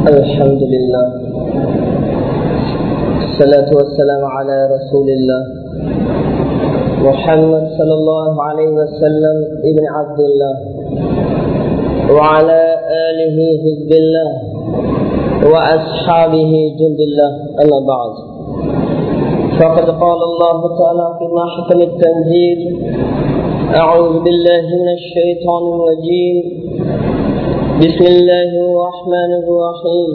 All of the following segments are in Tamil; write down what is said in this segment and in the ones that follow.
الحمد لله الصلاة والسلام على رسول الله محمد صلى الله عليه وسلم ابن عبد الله وعلى آله حزب الله وأصحابه جند الله أما بعد فقد قال الله تعالى في محكم التنزيل أعوذ بالله من الشيطان الرجيم بسم الله الرحمن الرحيم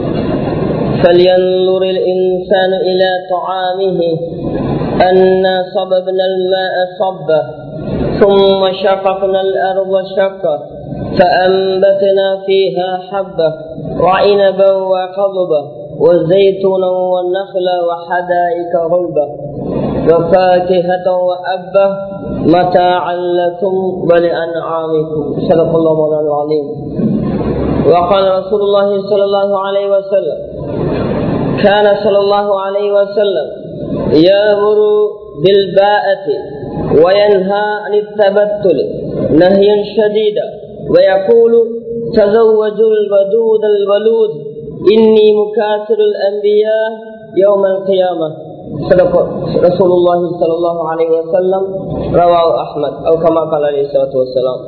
فلينظر الإنسان إلى طعامه أنا صببنا الماء صبا ثم شققنا الأرض شقا فأنبتنا فيها حبة وعنبا وقضبا وزيتونا والنخل وحدائق غلبا وفاكهة وأبا متاعا لكم ولأنعامكم صدق الله مولانا العظيم وقال رسول الله صلى الله عليه وسلم كان صلى الله عليه وسلم يأمر بالباءة وينهى عن التبتل نهيا شديدا ويقول تزوجوا الودود الولود إني مكاثر الأنبياء يوم القيامة صدق رسول الله صلى الله عليه وسلم رواه أحمد أو كما قال عليه الصلاة والسلام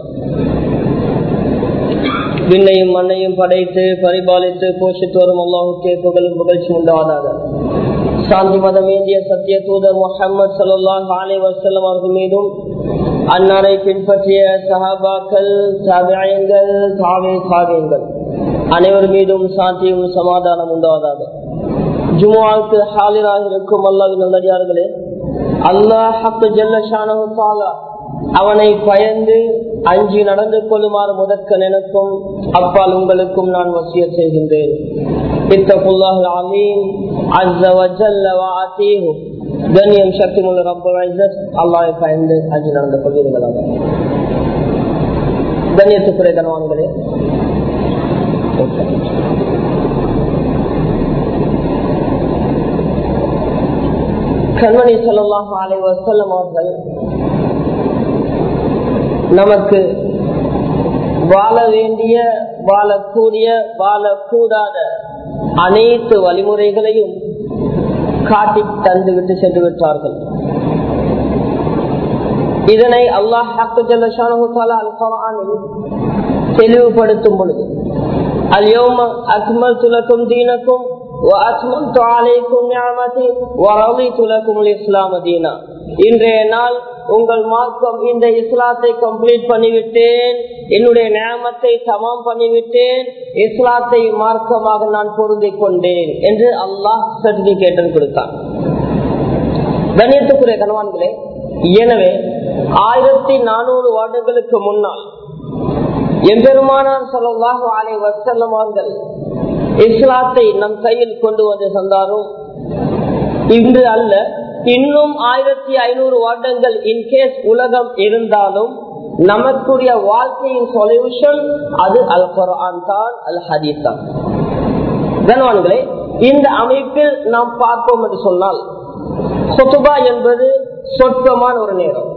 விண்ணையும் மண்ணையும் படைத்து பரிபாலித்து போஷித்து வரும் அல்லாஹுக்கே புகழும் புகழ்ச்சி உண்டாவதாக சாந்தி மதம் ஏந்திய சத்திய தூதர் முகமது சல்லாஹ் அலி வசல்லம் அவர்கள் மீதும் அன்னாரை பின்பற்றிய சஹாபாக்கள் தாபியங்கள் தாவே தாவியங்கள் அனைவர் மீதும் சாந்தியும் சமாதானம் உண்டாவதாக ஜுமாவுக்கு ஹாலிராக இருக்கும் அல்லாவின் நல்லடியார்களே அல்லாஹ் ஹக்கு ஜல்லஷானு அவனை பயந்து அஞ்சி நடந்து கொள்ளுமாறு முதற்க எனக்கும் அப்பால் உங்களுக்கும் நான் வசிய செய்கின்றேன் கண்ணியம் சக்தி முள்ள அல்லாவை பயந்து அஞ்சு நடந்து கொள்வீர்களாக கண்ணியத்துக்குறை கனவான்களே கண்மணி சொல்லலாம் ஆலை வசல்லம் அவர்கள் நமக்கு வாழ வேண்டிய வாழக்கூடிய வாழக்கூடாத அனைத்து வழிமுறைகளையும் காட்டி தந்து விட்டு சென்று விட்டார்கள் இதனை அல்லாஹ் தெளிவுபடுத்தும் பொழுது அல்யோம அக்மல் துலக்கும் தீனக்கும் இன்றைய நாள் உங்கள் மார்க்கம் இந்த இஸ்லாத்தை கம்ப்ளீட் பண்ணிவிட்டேன் என்னுடைய நியமத்தை சமம் பண்ணிவிட்டேன் இஸ்லாத்தை மார்க்கமாக நான் பொருந்திக் கொண்டேன் என்று அல்லாஹ் சர்டிபிகேட் கொடுத்தான் கணியத்துக்குரிய கணவான்களே எனவே ஆயிரத்தி நானூறு வருடங்களுக்கு முன்னால் எம்பெருமானார் சொல்லலாக ஆலை வசல்லம் அவர்கள் இஸ்லாத்தை நம் கையில் கொண்டு வந்து தந்தாரும் இன்று அல்ல இன்னும் ஆயிரத்தி ஐநூறு வருடங்கள் இன்கேஸ் உலகம் இருந்தாலும் நமக்குரிய வாழ்க்கையின் சொல்யூஷன் அது அல் குரான் தான் அல் ஹதீஸ் தான் கனவான்களே இந்த அமைப்பில் நாம் பார்ப்போம் என்று சொன்னால் சொத்துபா என்பது சொற்பமான ஒரு நேரம்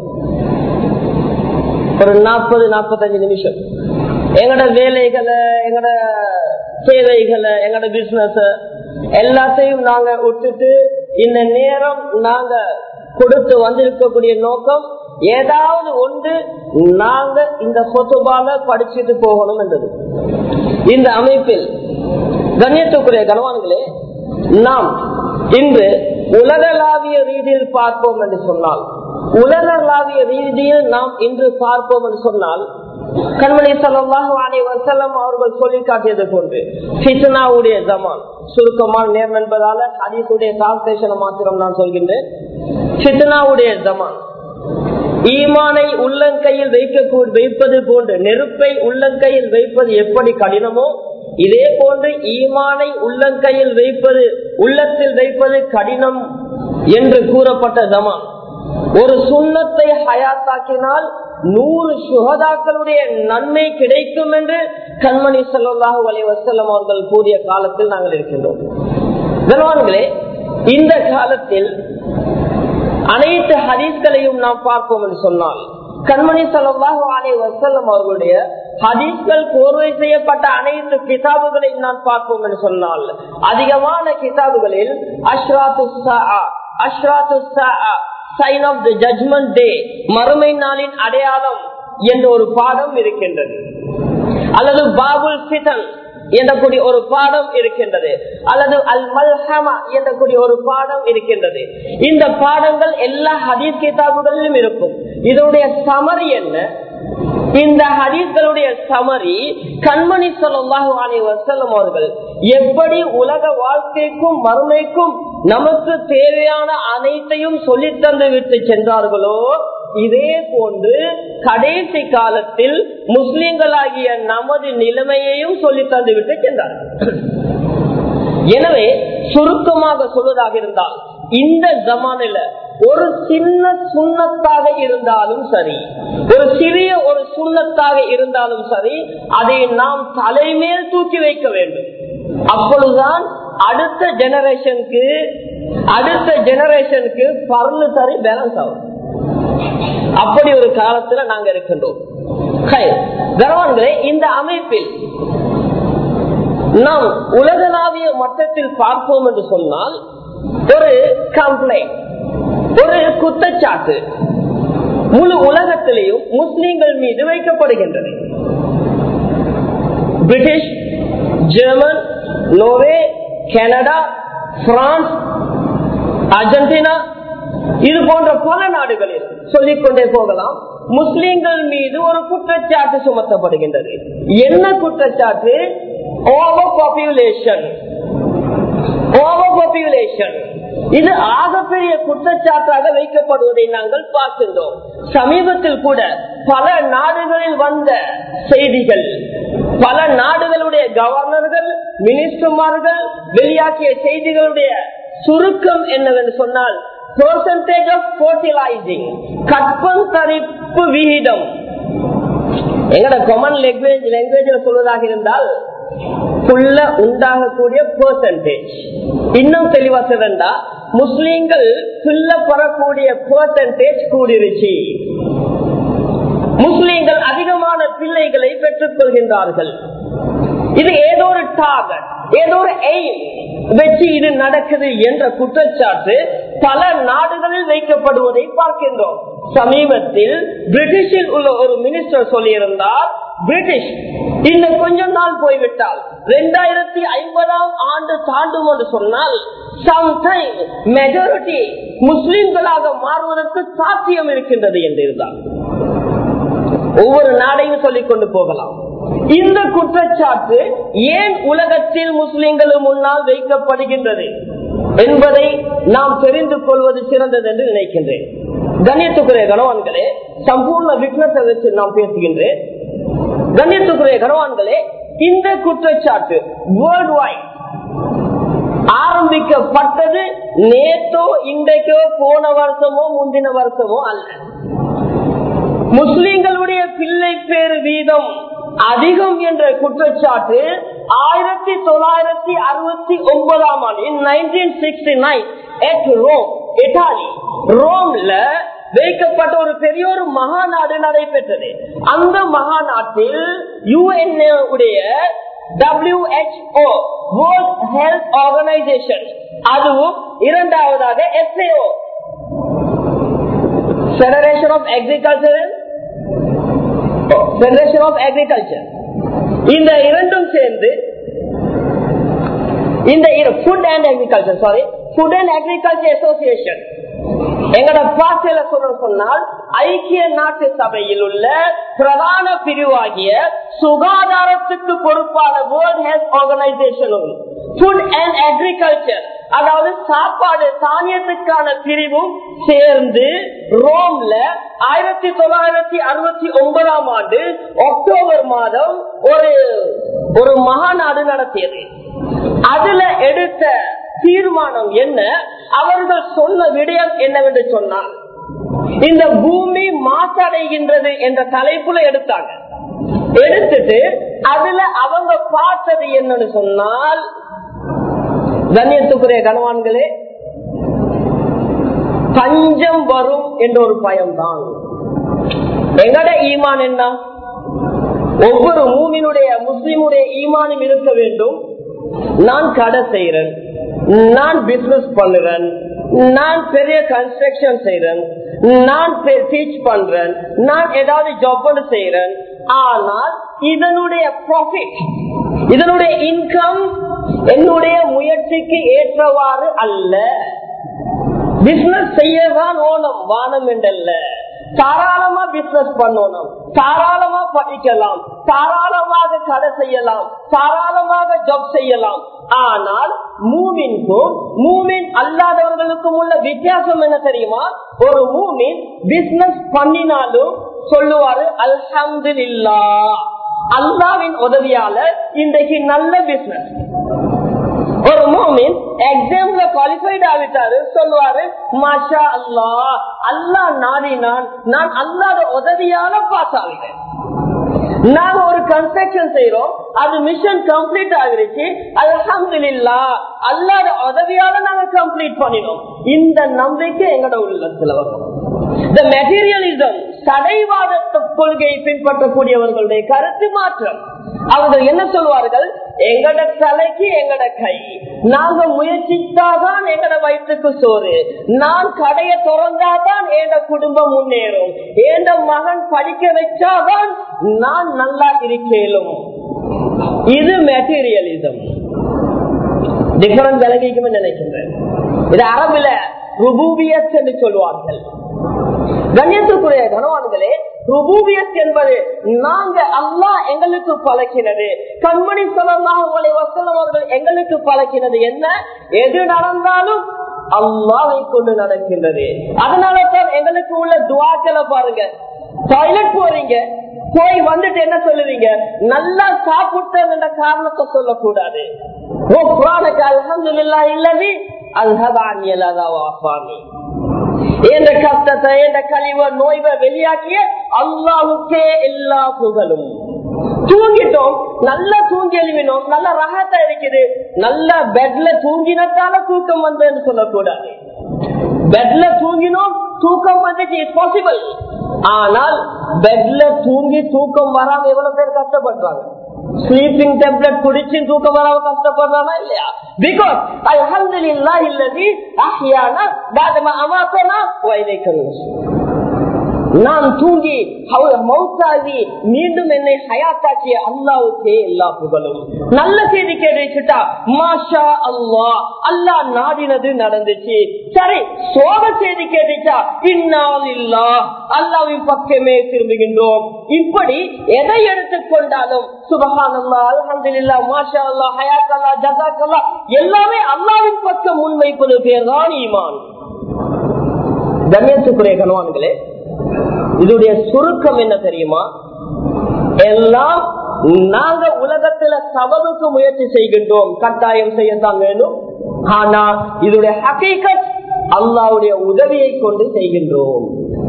ஒரு நாற்பது நாற்பத்தஞ்சு நிமிஷம் எங்கட வேலைகளை எங்கட தேவைகளை எங்கட பிசினஸ் எல்லாத்தையும் நாங்க விட்டுட்டு இந்த நேரம் நாங்க கொடுத்து வந்திருக்கக்கூடிய நோக்கம் ஏதாவது ஒன்று நாங்க இந்த சொத்துபால படிச்சுட்டு போகணும் என்றது இந்த அமைப்பில் கண்ணியத்துக்குரிய கனவான்களே நாம் இன்று உலகளாவிய ரீதியில் பார்ப்போம் என்று சொன்னால் உலகளாவிய ரீதியில் நாம் இன்று பார்ப்போம் என்று சொன்னால் கண்மணி சல்லாஹு அலை வசல்லம் அவர்கள் சொல்லி காட்டியது போன்று ஃபித்னாவுடைய ஜமான் சுருக்கமான நேரம் என்பதால ஹதீசுடைய டிரான்ஸ்லேஷனை மாத்திரம் நான் சொல்கின்றேன் ஃபித்னாவுடைய ஜமான் ஈமானை உள்ளங்கையில் வைக்க வைப்பது போன்று நெருப்பை உள்ளங்கையில் வைப்பது எப்படி கடினமோ இதே போன்று ஈமானை உள்ளங்கையில் வைப்பது உள்ளத்தில் வைப்பது கடினம் என்று கூறப்பட்ட ஜமான் ஒரு சுண்ணத்தை ஹயாத்தாக்கினால் நூறு சுகதாக்களுடைய நன்மை கிடைக்கும் என்று கண்மணி செல்லல்லாஹு அலை வசல்லம் அவர்கள் கூறிய காலத்தில் நாங்கள் இருக்கின்றோம் கனவான்களே இந்த காலத்தில் அனைத்து ஹதீஸ்களையும் நாம் பார்ப்போம் என்று சொன்னால் கண்மணி சல்லாஹு அலை வசல்லம் அவர்களுடைய ஹதீஸ்கள் கோர்வை செய்யப்பட்ட அனைத்து கிதாபுகளையும் நான் பார்ப்போம் என்று சொன்னால் அதிகமான கிதாபுகளில் அஷ்ராத்து அஷ்ராத்து sign of the judgment day மறுமை நாளின் அடையாளம் என்ற ஒரு பாடம் இருக்கின்றது அல்லது பாபுல் சிதன் என்றக்கூடிய ஒரு பாடம் இருக்கின்றது அல்லது அல் மல்ஹமா என்றக்கூடிய ஒரு பாடம் இருக்கின்றது இந்த பாடங்கள் எல்லா ஹதீஸ் கிதாபுகளிலும் இருக்கும் இதனுடைய சமரி என்ன இந்த ஹதீஸ்களுடைய சமரி கண்மணி சொல்லாஹு அலி வசல்லம் அவர்கள் எப்படி உலக வாழ்க்கைக்கும் மறுமைக்கும் நமக்கு தேவையான அனைத்தையும் சொல்லித் தந்து விட்டு சென்றார்களோ இதே போன்று கடைசி காலத்தில் முஸ்லிம்களாகிய நமது நிலைமையையும் சொல்லி தந்து விட்டு சென்றார்கள் எனவே சுருக்கமாக சொல்வதாக இருந்தால் இந்த ஜமானில ஒரு சின்ன சுண்ணத்தாக இருந்தாலும் சரி ஒரு சிறிய ஒரு சுண்ணத்தாக இருந்தாலும் சரி அதை நாம் தலைமேல் தூக்கி வைக்க வேண்டும் அப்பொழுதுதான் அடுத்த ஜெனரேஷனுக்கு அடுத்த ஜெனரேஷனுக்கு பரலு தரி பேலன்ஸ் ஆகும் அப்படி ஒரு காலத்துல நாங்க இருக்கின்றோம் கரவான்களே இந்த அமைப்பில் நாம் உலகளாவிய மட்டத்தில் பார்ப்போம் என்று சொன்னால் ஒரு கம்ப்ளைண்ட் ஒரு குற்றச்சாட்டு முழு உலகத்திலேயும் முஸ்லிம்கள் மீது வைக்கப்படுகின்றது British German Norway Canada France Argentina இது போன்ற பல நாடுகளில் சொல்லிக்கொண்டே போகலாம் முஸ்லிம்கள் மீது ஒரு குற்றச்சாட்டு சுமத்தப்படுகின்றது என்ன குற்றச்சாட்டு ஓவர் பாப்புலேஷன் ஓவர் பாப்புலேஷன் இது ஆகப்பெரிய குற்றச்சாட்டாக வைக்கப்படுவதை நாங்கள் பார்க்கின்றோம் சமீபத்தில் கூட பல நாடுகளில் வந்த செய்திகள் பல நாடுகளுடைய கவர்னர்கள் மினிஸ்டர்மார்கள் வெளியாக்கிய செய்திகளுடைய சுருக்கம் என்னவென்று சொன்னால் பெர்சன்டேஜ் ஆஃப் ஃபர்டிலைசிங் கற்பம் தரிப்பு விகிதம் எங்கட கொமன் லாங்குவேஜ் லாங்குவேஜ்ல சொல்வதாக இருந்தால் புள்ள உண்டாகக்கூடிய பெர்சன்டேஜ் இன்னும் தெளிவா சொல்றா முஸ்லீம்கள் புள்ள பெறக்கூடிய பெர்சன்டேஜ் கூடிருச்சு முஸ்லீம்கள் அதிகமான பிள்ளைகளை பெற்றுக் கொள்கின்றார்கள் இது ஏதோ ஒரு டார்கெட் ஏதோ ஒரு எய்ம் வச்சு இது நடக்குது என்ற குற்றச்சாட்டு பல நாடுகளில் வைக்கப்படுவதை பார்க்கின்றோம் சமீபத்தில் பிரிட்டிஷில் உள்ள ஒரு மினிஸ்டர் சொல்லியிருந்தார் பிரிட்டிஷ் இன்னும் கொஞ்சம் நாள் போய்விட்டால் இரண்டாயிரத்தி ஐம்பதாம் ஆண்டு தாண்டும் என்று சொன்னால் சம்டைம் மெஜாரிட்டி முஸ்லிம்களாக மாறுவதற்கு சாத்தியம் இருக்கின்றது என்றிருந்தார் ஒவ்வொரு நாடையும் சொல்லிக் கொண்டு போகலாம் இந்த குற்றச்சாட்டு ஏன் உலகத்தில் முஸ்லிம்கள் முன்னால் வைக்கப்படுகின்றது என்பதை நாம் தெரிந்து கொள்வது சிறந்தது என்று நினைக்கின்றேன் கண்ணியத்துக்குரிய கணவான்களே சம்பூர்ண விக்னத்தை வச்சு நாம் பேசுகின்றேன் கண்ணியத்துக்குரிய கணவான்களே இந்த குற்றச்சாட்டு வேர்ல்ட் வைட் ஆரம்பிக்கப்பட்டது நேத்தோ இன்றைக்கோ போன வருஷமோ முந்தின வருஷமோ அல்ல முஸ்லிம்களுடைய பிள்ளை பேரு வீதம் அதிகம் என்ற குற்றச்சாட்டு ஆயிரத்தி தொள்ளாயிரத்தி அறுபத்தி ஒன்பதாம் ஆண்டு nineteen sixty nine at Rome Italy ரோம்ல வைக்கப்பட்ட ஒரு பெரிய ஒரு மகாநாடு நடைபெற்றது அந்த மகாநாட்டில் யுஎன்ஏ உடைய WHO வேர்ல்ட் ஹெல்த் ஆர்கனைசேஷன் அதுவும் இரண்டாவதாக FAO federation of agriculture federation of agriculture இந்த இரண்டும் சேர்ந்து இந்த food and agriculture sorry food and agriculture association எங்கட பாசையில சொல்ல சொன்னால் ஐக்கிய நாட்டு சபையில் உள்ள பிரதான பிரிவாகிய சுகாதாரத்துக்கு பொறுப்பான வேர்ல்ட் ஹெல்த் ஆர்கனைசேஷனும் ஃபுட் அண்ட் அக்ரிகல்ச்சர் அதாவது சாப்பாடு தானியத்துக்கான பிரிவும் சேர்ந்து ரோம்ல ஆயிரத்தி தொள்ளாயிரத்தி அறுபத்தி ஒன்பதாம் ஆண்டு அக்டோபர் மாதம் ஒரு ஒரு மகாநாடு நடத்தியது அதுல எடுத்த தீர்மானம் என்ன அவர்கள் சொன்ன விடயம் என்னவென்று சொன்னால் இந்த பூமி மாசடைகின்றது என்ற தலைப்புல எடுத்தாங்க எடுத்துட்டு அதுல அவங்க பார்த்தது என்னன்னு சொன்னால் கண்ணியத்துக்குரிய கணவான்களே பஞ்சம் வரும் என்ற ஒரு பயம்தான் எங்கட ஈமான் என்ன ஒவ்வொரு மூமினுடைய முஸ்லிமுடைய ஈமானும் இருக்க வேண்டும் நான் கடை செய்யறேன் நான் பிசினஸ் பண்ணுறேன் நான் பெரிய கன்ஸ்ட்ரக்ஷன் செய்யறேன் நான் டீச் பண்றேன் நான் ஏதாவது ஜாப் செய்யறேன் ஆனால் இதனுடைய ப்ராஃபிட் இதனுடைய இன்கம் என்னுடைய முயற்சிக்கு ஏற்றவாறு அல்ல பிசினஸ் செய்யதான் ஓனம் வானம் என்றல்ல தாராளமா பிசினஸ் பண்ணணும் தாராளமா படிக்கலாம் தாராளமாக கடை செய்யலாம் தாராளமாக ஜாப் செய்யலாம் ஆனால் மூமின்கும் மூமின் அல்லாதவர்களுக்கும் உள்ள வித்தியாசம் என்ன தெரியுமா ஒரு மூமின் பிசினஸ் பண்ணினாலும் சொல்லுவாரு அல்ஹம்து அல்லாவின் உதவியால இன்றைக்கு நல்ல பிசினஸ் ஒரு மூமின் எக்ஸாம்ல குவாலிஃபைட் ஆகிட்டாரு சொல்லுவாரு மாஷா அல்லா அல்லா நாடினான் நான் அல்லாத உதவியால பாஸ் ஆகிறேன் நாங்க ஒரு கன்ஸ்ட்ரக்ஷன் செய்யறோம் அது மிஷன் கம்ப்ளீட் ஆகிருச்சு அலமதுல்லா அல்லாத உதவியால நாங்க கம்ப்ளீட் பண்ணினோம் இந்த நம்பிக்கை எங்கட உள்ளத்துல வரும் இந்த மெட்டீரியலிசம் தடைவாத கொள்கையை பின்பற்றக்கூடியவர்களுடைய கருத்து மாற்றம் அவர்கள் என்ன சொல்வார்கள் எங்கட தலைக்கு எங்கட கை நாங்க முயற்சித்தாதான் எங்கட வயிற்றுக்கு சோறு நான் கடையை திறந்தாதான் என் குடும்பம் முன்னேறும் என் மகன் படிக்க வச்சாதான் நான் நல்லா இருக்கேலும் இது மெட்டீரியலிசம் டிஃபரன்ஸ் விலகிக்குமே நினைக்கின்றேன் இது அரபுல ருபூபியத் என்று சொல்வார்கள் கண்ணியத்துக்குரிய கனவான்களே ருபூபியத் என்பது நாங்க அல்லா எங்களுக்கு பழக்கினது கண்மணி சொல்லமாக உங்களை வசனம் அவர்கள் எங்களுக்கு பழக்கினது என்ன எது நடந்தாலும் அல்லாவை கொண்டு நடக்கின்றது அதனால தான் எங்களுக்கு உள்ள துவாக்களை பாருங்க டாய்லெட் போறீங்க போய் வந்துட்டு என்ன சொல்லுவீங்க நல்லா சாப்பிட்டேன் என்ற காரணத்தை சொல்லக்கூடாது ஓ புராணக்கு அல்ஹம்துல்லா இல்லவி அல்ஹபான் வாசாமி என்ற கஷ்டத்தை என்ற கழிவ நோய்வை வெளியாக்கிய அல்லாவுக்கே எல்லா புகழும் தூங்கிட்டோம் நல்லா தூங்கி எழுவினோம் நல்ல ரகத்தா இருக்குது நல்ல பெட்ல தூங்கினத்தால தூக்கம் வந்ததுன்னு சொல்லக்கூடாது பெட்ல தூங்கினோம் தூக்கம் வந்துச்சு பாசிபிள் ஆனால் பெட்ல தூங்கி தூக்கம் வராம எவ்வளவு பேர் கஷ்டப்படுறாங்க ஸ்லீப்பிங் டேப்லெட் குடிச்சு தூக்கம் வராம கஷ்டப்படுறானா இல்லையா பிகாஸ் அல்ஹம்துலில்லா இல்லதி அஹ்யானா பாதமா அமாத்தனா வைதைக்கல் நான் தூங்கி மௌத்தாகி மீண்டும் என்னை ஹயாத்தாக்கிய அல்லாவுக்கே எல்லா புகழும் நல்ல செய்தி கேட்டுட்டா மாஷா அல்லா அல்லா நாடினது நடந்துச்சு சரி சோக செய்தி கேட்டுச்சா இன்னால் இல்லா அல்லாவின் பக்கமே திரும்புகின்றோம் இப்படி எதை எடுத்துக்கொண்டாலும் சுபகான் அல்லா அலமதுல்லா மாஷா அல்லா ஹயாத் அல்லா ஜசாக் அல்லா எல்லாமே அல்லாவின் பக்கம் முன்வைப்பது பேர் தான் ஈமான் கண்ணியத்துக்குரிய கணவான்களே இதோடைய சுருக்கம் என்ன தெரியுமா எல்லாம் நாங்க உலகத்துல சபதுக்கு முயற்சி செய்கின்றோம் கட்டாயம் செய்யத்தான் வேணும் ஆனா இதோடைய ஹக்கீக்கத் அல்லாவுடைய உதவியை கொண்டு செய்கின்றோம்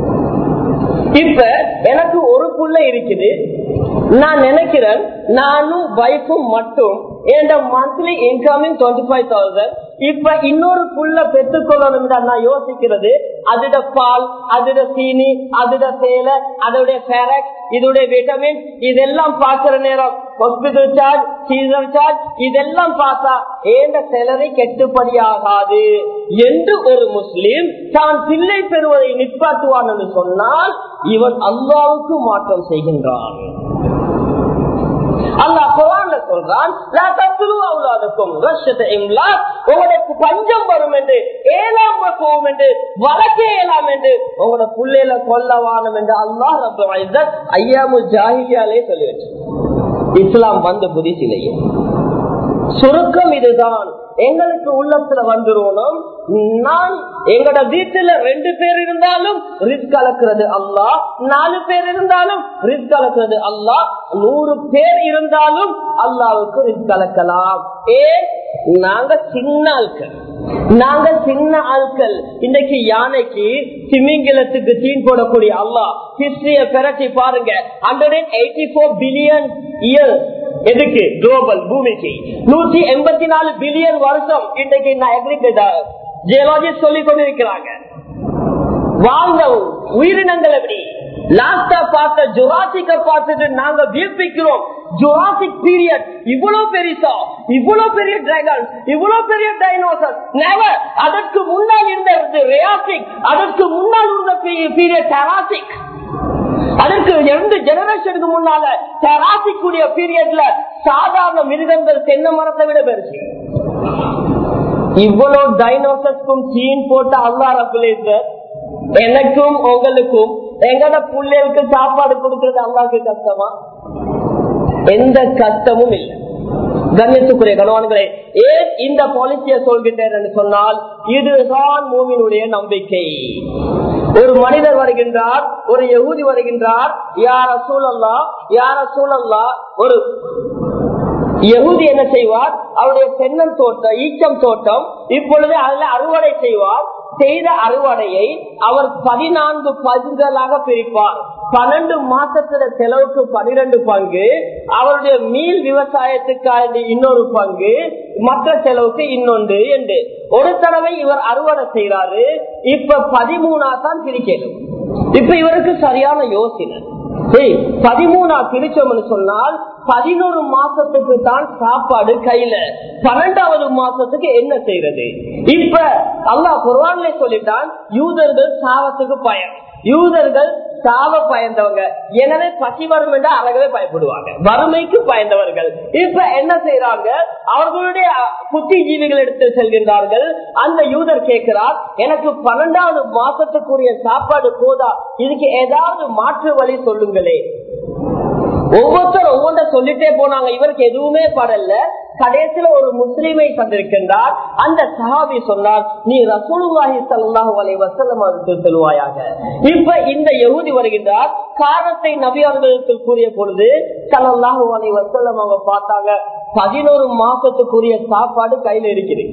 இப்ப எனக்கு ஒரு புள்ள இருக்குது நான் நினைக்கிறேன் நானும் வைஃபும் மட்டும் என் monthly incoming twenty five thousand இப்ப இன்னொரு புள்ள பெற்றுக்கொள்ளணும் நான் யோசிக்கிறது அதோட பால் அதோட சீனி அதோட சேலை அதோட ஃபேரக் இதோட விட்டமின் இதெல்லாம் பாக்குற நேரம் ஹாஸ்பிட்டல் சார்ஜ் சீசன் சார்ஜ் இதெல்லாம் பார்த்தா ஏண்ட சேலரி கெட்டுப்படி ஆகாது என்று ஒரு முஸ்லீம் தான் பிள்ளை பெறுவதை நிப்பாட்டுவான் என்று சொன்னால் இவன் அல்லாவுக்கு மாற்றம் செய்கின்றான் அல்லா குரான்ல சொல்றான் உங்களுக்கு பஞ்சம் வரும் என்று ஏழாம் போகும் என்று வழக்கே ஏலாம் என்று உங்களோட புள்ளையில கொல்லவானம் என்று அல்லாஹ் ஐயாமு ஜாகியாலே சொல்லி வச்சு இஸ்லாம் வந்த புதிசிலேயே சுருக்கம் இதுதான் எங்களுக்கு உள்ளத்துல வந்துருவனும் நான் எங்கட வீட்டுல ரெண்டு பேர் இருந்தாலும் ரிஸ்க் கலக்கிறது அல்லா நாலு பேர் இருந்தாலும் ரிஸ்க் கலக்கிறது அல்லா நூறு பேர் இருந்தாலும் அல்லாவுக்கு ரிஸ்க் கலக்கலாம் ஏன் நாங்க சின்ன ஆட்கள் நாங்க சின்ன ஆட்கள் இன்னைக்கு யானைக்கு திமிங்கிலத்துக்கு தீன் போடக்கூடிய அல்லா ஹிஸ்டரிய பெரட்டி பாருங்க hundred and eighty four billion year எதுக்கு குளோபல் பூமிக்கு நூத்தி எண்பத்தி நாலு பில்லியன் வருஷம் இன்னைக்கு ஜியலாஜிஸ்ட் சொல்லி கொண்டிருக்கிறாங்க வாழ்ந்த உயிரினங்கள் எப்படி லாஸ்டா பார்த்த ஜுராசிக்க பார்த்துட்டு நாங்க வியப்பிக்கிறோம் ஜுராசிக் பீரியட் இவ்வளவு பெருசா இவ்வளவு பெரிய டிராகன் இவ்வளவு பெரிய டைனோசர் நெவர் அதற்கு முன்னால் இருந்த ரியாசிக் அதற்கு முன்னால் இருந்த பீரியட் டெராசிக் அதற்கு இரண்டு ஜெனரேஷனுக்கு முன்னால டெராசிக்குடைய பீரியட்ல சாதாரண மிருகங்கள் தென்னை மரத்தை விட பெருசு இவ்வளவு டைனோசர்ஸ்க்கும் சீன் போட்ட அல்லா ரபுலேசர் எனக்கும் உங்களுக்கும் எங்கட பிள்ளைகளுக்கு சாப்பாடு கொடுக்கறது அல்லாவுக்கு கஷ்டமா எந்த கஷ்டமும் இல்லை கண்ணியத்துக்குரிய கணவான்களே ஏன் இந்த பாலிசிய சொல்கின்றேன் என்று சொன்னால் இதுதான் மூமினுடைய நம்பிக்கை ஒரு மனிதர் வருகின்றார் ஒரு யகுதி வருகின்றார் யார சூழல்லா யார சூழல்லா ஒரு யகுதி என்ன செய்வார் அவருடைய தென்னன் தோட்டம் ஈச்சம் தோட்டம் இப்பொழுது அதுல அறுவடை செய்வார் செய்த அறுவடையை அவர் பதினான்கு பங்குகளாக பிரிப்பார் பன்னெண்டு மாசத்துல செலவுக்கு பனிரெண்டு பங்கு அவருடைய மீள் விவசாயத்துக்காக இன்னொரு பங்கு மற்ற செலவுக்கு இன்னொன்று என்று ஒரு தடவை இவர் அறுவடை செய்யறாரு இப்ப பதிமூணா தான் பிரிக்கணும் இப்ப இவருக்கு சரியான யோசனை பதிமூணா பிரிச்சோம்னு சொன்னால் பதினோரு மாசத்துக்கு தான் சாப்பாடு கையில பன்னெண்டாவது மாசத்துக்கு என்ன செய்யறது இப்ப அல்லா குர்வான்ல சொல்லிட்டான் யூதர்கள் சாவத்துக்கு பயம் யூதர்கள் சாவ பயந்தவங்க எனவே பசி வரும் என்று அழகவே பயப்படுவாங்க வறுமைக்கு பயந்தவர்கள் இப்ப என்ன செய்யறாங்க அவர்களுடைய புத்திஜீவிகள் எடுத்து செல்கின்றார்கள் அந்த யூதர் கேட்கிறார் எனக்கு பன்னெண்டாவது மாசத்துக்குரிய சாப்பாடு போதா இதுக்கு ஏதாவது மாற்று வழி சொல்லுங்களே ஒவ்வொருத்தர் ஒவ்வொன்ற சொல்லிட்டே போனாங்க இவருக்கு எதுவுமே படல கடைசியில ஒரு முஸ்லீமை தந்திருக்கின்றார் அந்த சஹாபி சொன்னார் நீ ரசூலுல்லாஹி ஸல்லல்லாஹு அலைஹி வஸல்லம் அதுக்கு சொல்வாயாக இப்ப இந்த யஹூதி வருகின்றார் காரணத்தை நபி அவர்களுக்கு கூறிய பொழுது ஸல்லல்லாஹு அலைஹி வஸல்லம் அவங்க பார்த்தாங்க பதினோரு மாசத்துக்குரிய சாப்பாடு கையில இருக்குது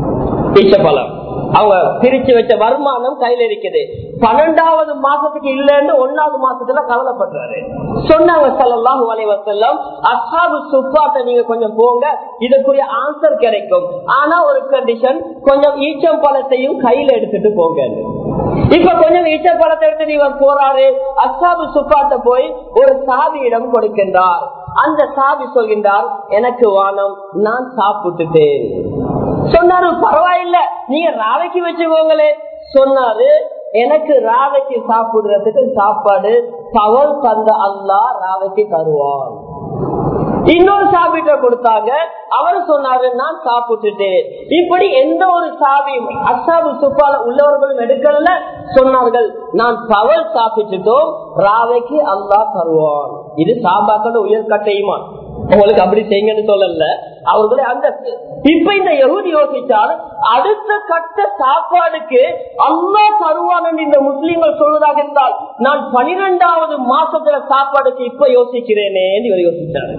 பழம் அவங்க பிரிச்சு வச்ச வருமானம் கையில இருக்குது பன்னெண்டாவது மாசத்துக்கு இல்லன்னு ஒன்னாவது மாசத்துல கவலைப்படுறாரு சொன்னாங்க சல்லாஹூ அலைவசல்லம் அசாபு சுப்பாட்ட நீங்க கொஞ்சம் போங்க இதுக்குரிய ஆன்சர் கிடைக்கும் ஆனா ஒரு கண்டிஷன் கொஞ்சம் ஈச்சம் பழத்தையும் கையில எடுத்துட்டு போங்க இப்ப கொஞ்சம் ஈச்சம் பழத்தை எடுத்து இவர் போறாரு அசாபு சுப்பாட்ட போய் ஒரு சாவியிடம் கொடுக்கின்றார் அந்த சாவி சொல்கின்றார் எனக்கு வானம் நான் சாப்பிட்டுட்டேன் சொன்னாரு பரவாயில்ல நீங்க ராவைக்கு வச்சுக்கோங்களே சொன்னாரு எனக்கு ராவைக்கு சாப்பிடுறதுக்கு சாப்பாடு பவல் தந்த அல்லா ராவைக்கு தருவான் இன்னொரு சாப்பிட்ட கொடுத்தாங்க அவர் சொன்னாரு நான் சாப்பிட்டுட்டேன் இப்படி எந்த ஒரு சாவியும் அசாபு சுப்பால உள்ளவர்களும் எடுக்கல சொன்னார்கள் நான் பவல் சாப்பிட்டுட்டோம் ராவைக்கு அல்லா தருவான் இது சாபாக்கள் உயர்கட்டையுமா உங்களுக்கு அப்படி செய்யுங்கன்னு சொல்லல அவர்களே அந்த இப்ப இந்த யகுதி யோசித்தால் அடுத்த கட்ட சாப்பாடுக்கு அல்லா தருவான் இந்த முஸ்லீம்கள் சொல்வதாக இருந்தால் நான் பனிரெண்டாவது மாசத்துல சாப்பாடுக்கு இப்ப யோசிக்கிறேனே இவர் யோசிச்சார்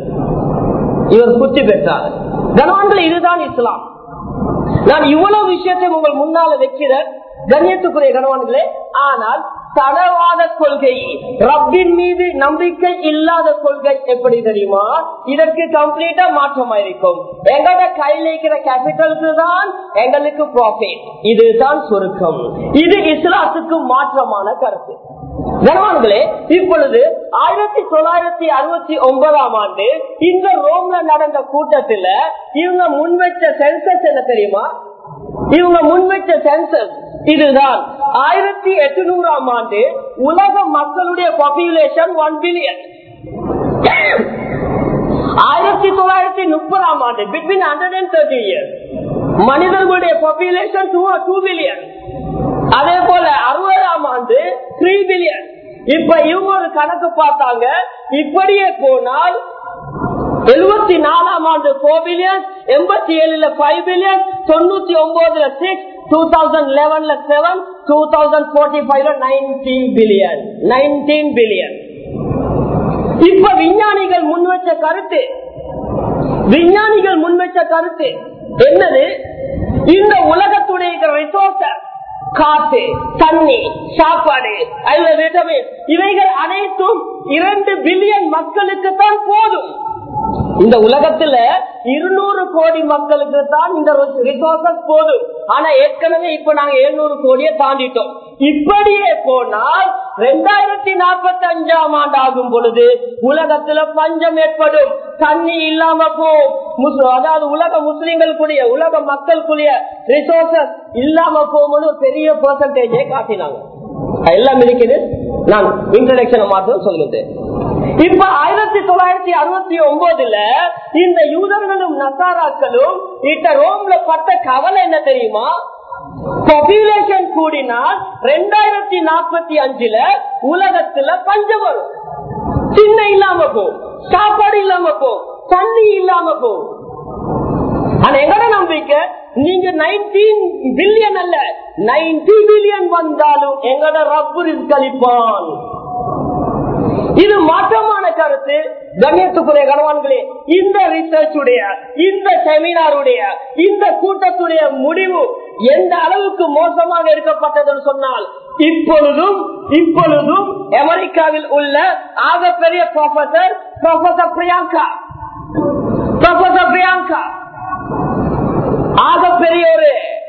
இவர் புத்தி பெற்றார் கனவான்கள் இதுதான் இஸ்லாம் நான் இவ்வளவு விஷயத்தை உங்கள் முன்னால வைக்கிறேன் கண்ணியத்துக்குரிய கணவான்களே ஆனால் தளவாத கொள்கை ரப்பின் மீது நம்பிக்கை இல்லாத கொள்கை எப்படி தெரியுமா இதற்கு கம்ப்ளீட்டா மாற்றமாயிருக்கும் எங்கட கையில் இருக்கிற கேபிட்டலுக்கு தான் எங்களுக்கு ப்ராஃபிட் இதுதான் சுருக்கம் இது இஸ்லாத்துக்கு மாற்றமான கருத்து கனவான்களே இப்பொழுது ஆயிரத்தி தொள்ளாயிரத்தி அறுபத்தி ஒன்பதாம் ஆண்டு இந்த ரோம்ல நடந்த கூட்டத்துல இவங்க முன்வைச்ச சென்சஸ் என்ன தெரியுமா இவங்க முன்வைச்ச சென்சஸ் இதுதான் ஆயிரத்தி எட்டுநூறாம் ஆண்டு உலக மக்களுடைய பாப்புலேஷன் ஒன் பில்லியன் ஆயிரத்தி தொள்ளாயிரத்தி முப்பதாம் ஆண்டு between hundred and thirty years மனிதர்களுடைய பாப்புலேஷன் டூ டூ பில்லியன் அதே போல அறுபதாம் ஆண்டு த்ரீ பில்லியன் இப்ப இவங்க ஒரு கணக்கு பார்த்தாங்க இப்படியே போனால் எழுபத்தி நாலாம் ஆண்டு போர் பில்லியன் எண்பத்தி ஏழுல ஃபைவ் பில்லியன் தொண்ணூத்தி ஒன்பதுல சிக்ஸ் டூ தௌசண்ட் லெவன்ல செவன் டூ தௌசண்ட் போர்ட்டி ஃபைவ்ல நைன்டீன் பில்லியன் நைன்டீன் பில்லியன் இப்ப விஞ்ஞானிகள் முன்வச்ச கருத்து விஞ்ஞானிகள் முன்வச்ச கருத்து என்னது இந்த உலகத்துடைய ரிசோர்ஸ காத்து தண்ணி சாப்பாடு அல்ல விட்டமின் இவைகள் அனைத்தும் இரண்டு பில்லியன் மக்களுக்கு தான் போதும் இந்த உலகத்துல இருநூறு கோடி மக்களுக்கு தான் இந்த ரிசோர்சஸ் போதும் ஆனா ஏற்கனவே இப்ப நாங்க எழுநூறு கோடியை தாண்டிட்டோம் இப்படியே போனால் ரெண்டாயிரத்தி நாற்பத்தி அஞ்சாம் ஆண்டு ஆகும் பொழுது உலகத்துல பஞ்சம் ஏற்படும் தண்ணி இல்லாம போம் அதாவது உலக முஸ்லிம்களுக்குரிய உலக மக்களுக்குரிய ரிசோர்சஸ் இல்லாம போகும்போது பெரிய பெர்சன்டேஜே காட்டினாங்க எல்லாம் இருக்குது நான் இன்ட்ரடக்ஷனை மாத்திரம் சொல்லுகிறேன் இப்ப ஆயிரத்தி தொள்ளாயிரத்தி அறுபத்தி ஒன்பதுல இந்த யூதர்களும் நசாராக்களும் இட்ட ரோம்ல பட்ட கவலை என்ன தெரியுமா பாப்புலேஷன் கூடினால் ரெண்டாயிரத்தி நாற்பத்தி அஞ்சுல உலகத்துல பஞ்சம் வரும் சின்ன இல்லாம போகும் சாப்பாடு இல்லாம போகும் தண்ணி இல்லாம போகும் ஆனா எங்கட நம்பிக்கை நீங்க நைன்டீன் பில்லியன் அல்ல நைன்டி பில்லியன் வந்தாலும் எங்கட ரப்பு கழிப்பான் இது மாற்றமான கருத்து கண்ணியத்துக்குரிய கணவான்களே இந்த ரிசர்ச் உடைய இந்த செமினாருடைய இந்த கூட்டத்துடைய முடிவு எந்த அளவுக்கு மோசமாக இருக்கப்பட்டதுன்னு சொன்னால் இப்பொழுதும் இப்பொழுதும் அமெரிக்காவில் உள்ள ஆகப்பெரிய professor professor Priyanka professor Priyanka ஆகப்பெரிய ஒரு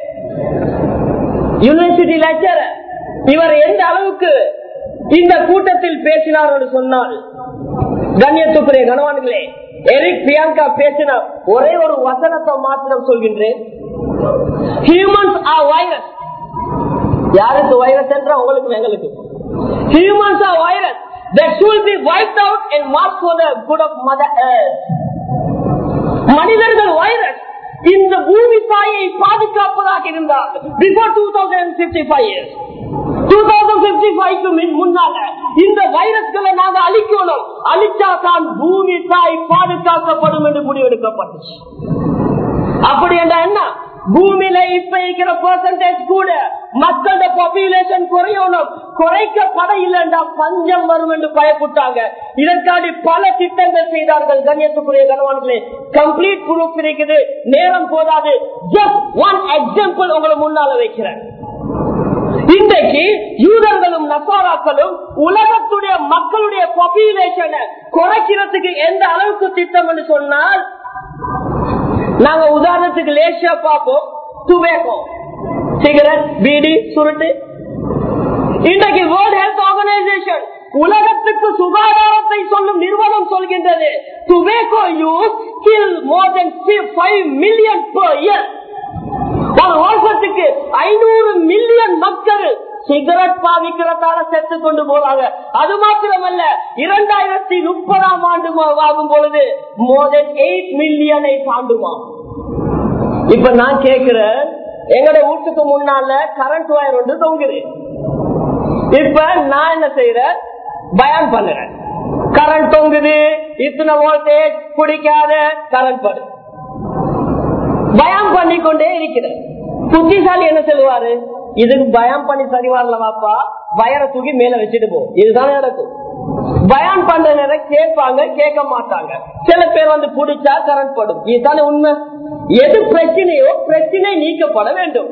யூனிவர்சிட்டி லெக்சரர் இவர் எந்த அளவுக்கு இந்த கூட்டத்தில் பேசினார் என்று சொன்னால் கண்ணியத்துக்குரிய கணவான்களே எரிக் பிரியங்கா பேசின ஒரே ஒரு வசனத்தை மாத்திரம் சொல்கின்றேன் ஹியூமன்ஸ் ஆர் வைரஸ் யாருக்கு வைரஸ் என்ற உங்களுக்கு எங்களுக்கு humans are virus that should be wiped out and marked for the good of mother earth மனிதர்கள் வைரஸ் இந்த பூமி தாயை பாதுகாப்பதாக இருந்தால் before two thousand fifty five years two thousand fifty ஃபைவ்க்கு முன்னால இந்த வைரஸ்களை நாங்க அழிக்கணும் அழிச்சா தான் பூமி தாய் பாதுகாக்கப்படும் என்று முடிவெடுக்கப்பட்டுச்சு அப்படி என்ற என்ன பூமியில இப்ப இருக்கிற பெர்சன்டேஜ் கூட மக்களோட பாப்புலேஷன் குறையணும் குறைக்கப்பட இல்லைண்டா பஞ்சம் வரும் என்று பயப்பட்டாங்க இதற்காக பல திட்டங்கள் செய்தார்கள் கண்ணியத்துக்குரிய கணவான்களே கம்ப்ளீட் குரூப் இருக்குது நேரம் போதாது ஜஸ்ட் ஒன் எக்ஸாம்பிள் உங்களை முன்னால வைக்கிறேன் இன்றைக்கு யூதர்களும் நசாராக்களும் உலகத்துடைய மக்களுடைய பாப்புலேஷனை குறைக்கிறதுக்கு எந்த அளவுக்கு திட்டம் என்று சொன்னால் நாங்க உதாரணத்துக்கு லேசியா பார்ப்போம் துவேக்கோ சிகரெட் பீடி சுருட்டு இன்றைக்கு வேர்ல்ட் ஹெல்த் ஆர்கனைசேஷன் உலகத்துக்கு சுகாதாரத்தை சொல்லும் நிறுவனம் சொல்கின்றது tobacco use kill more than five million per year ஒரு வருஷத்துக்கு ஐநூறு மில்லியன் மக்கள் சிகரெட் பாவிக்கிறதால செத்து கொண்டு போறாங்க அது மாத்திரமல்ல இரண்டாயிரத்தி முப்பதாம் ஆண்டு ஆகும் பொழுது மோர் தென் எயிட் மில்லியனை தாண்டுமா இப்ப நான் கேக்குறேன் எங்கட வீட்டுக்கு முன்னால கரண்ட் வயர் ஒன்று தொங்குறேன் இப்ப நான் என்ன செய்யறேன் பயான் பண்ணுறேன் கரண்ட் தொங்குது இத்தனை வோல்டேஜ் பிடிக்காத கரண்ட் படு பயம் பண்ணிக்கொண்டே இருக்கிறேன் புத்திசாலி என்ன சொல்லுவாரு இதுக்கு பயம் பண்ணி சரி வரல வாப்பா வயரை தூக்கி மேல வச்சுட்டு போ இதுதான் நடக்கும் பயான் பண்ற நேரம் கேட்பாங்க கேட்க மாட்டாங்க சில பேர் வந்து பிடிச்சா கரண்ட் படும் இதுதானே உண்மை எது பிரச்சனையோ பிரச்சனை நீக்கப்பட வேண்டும்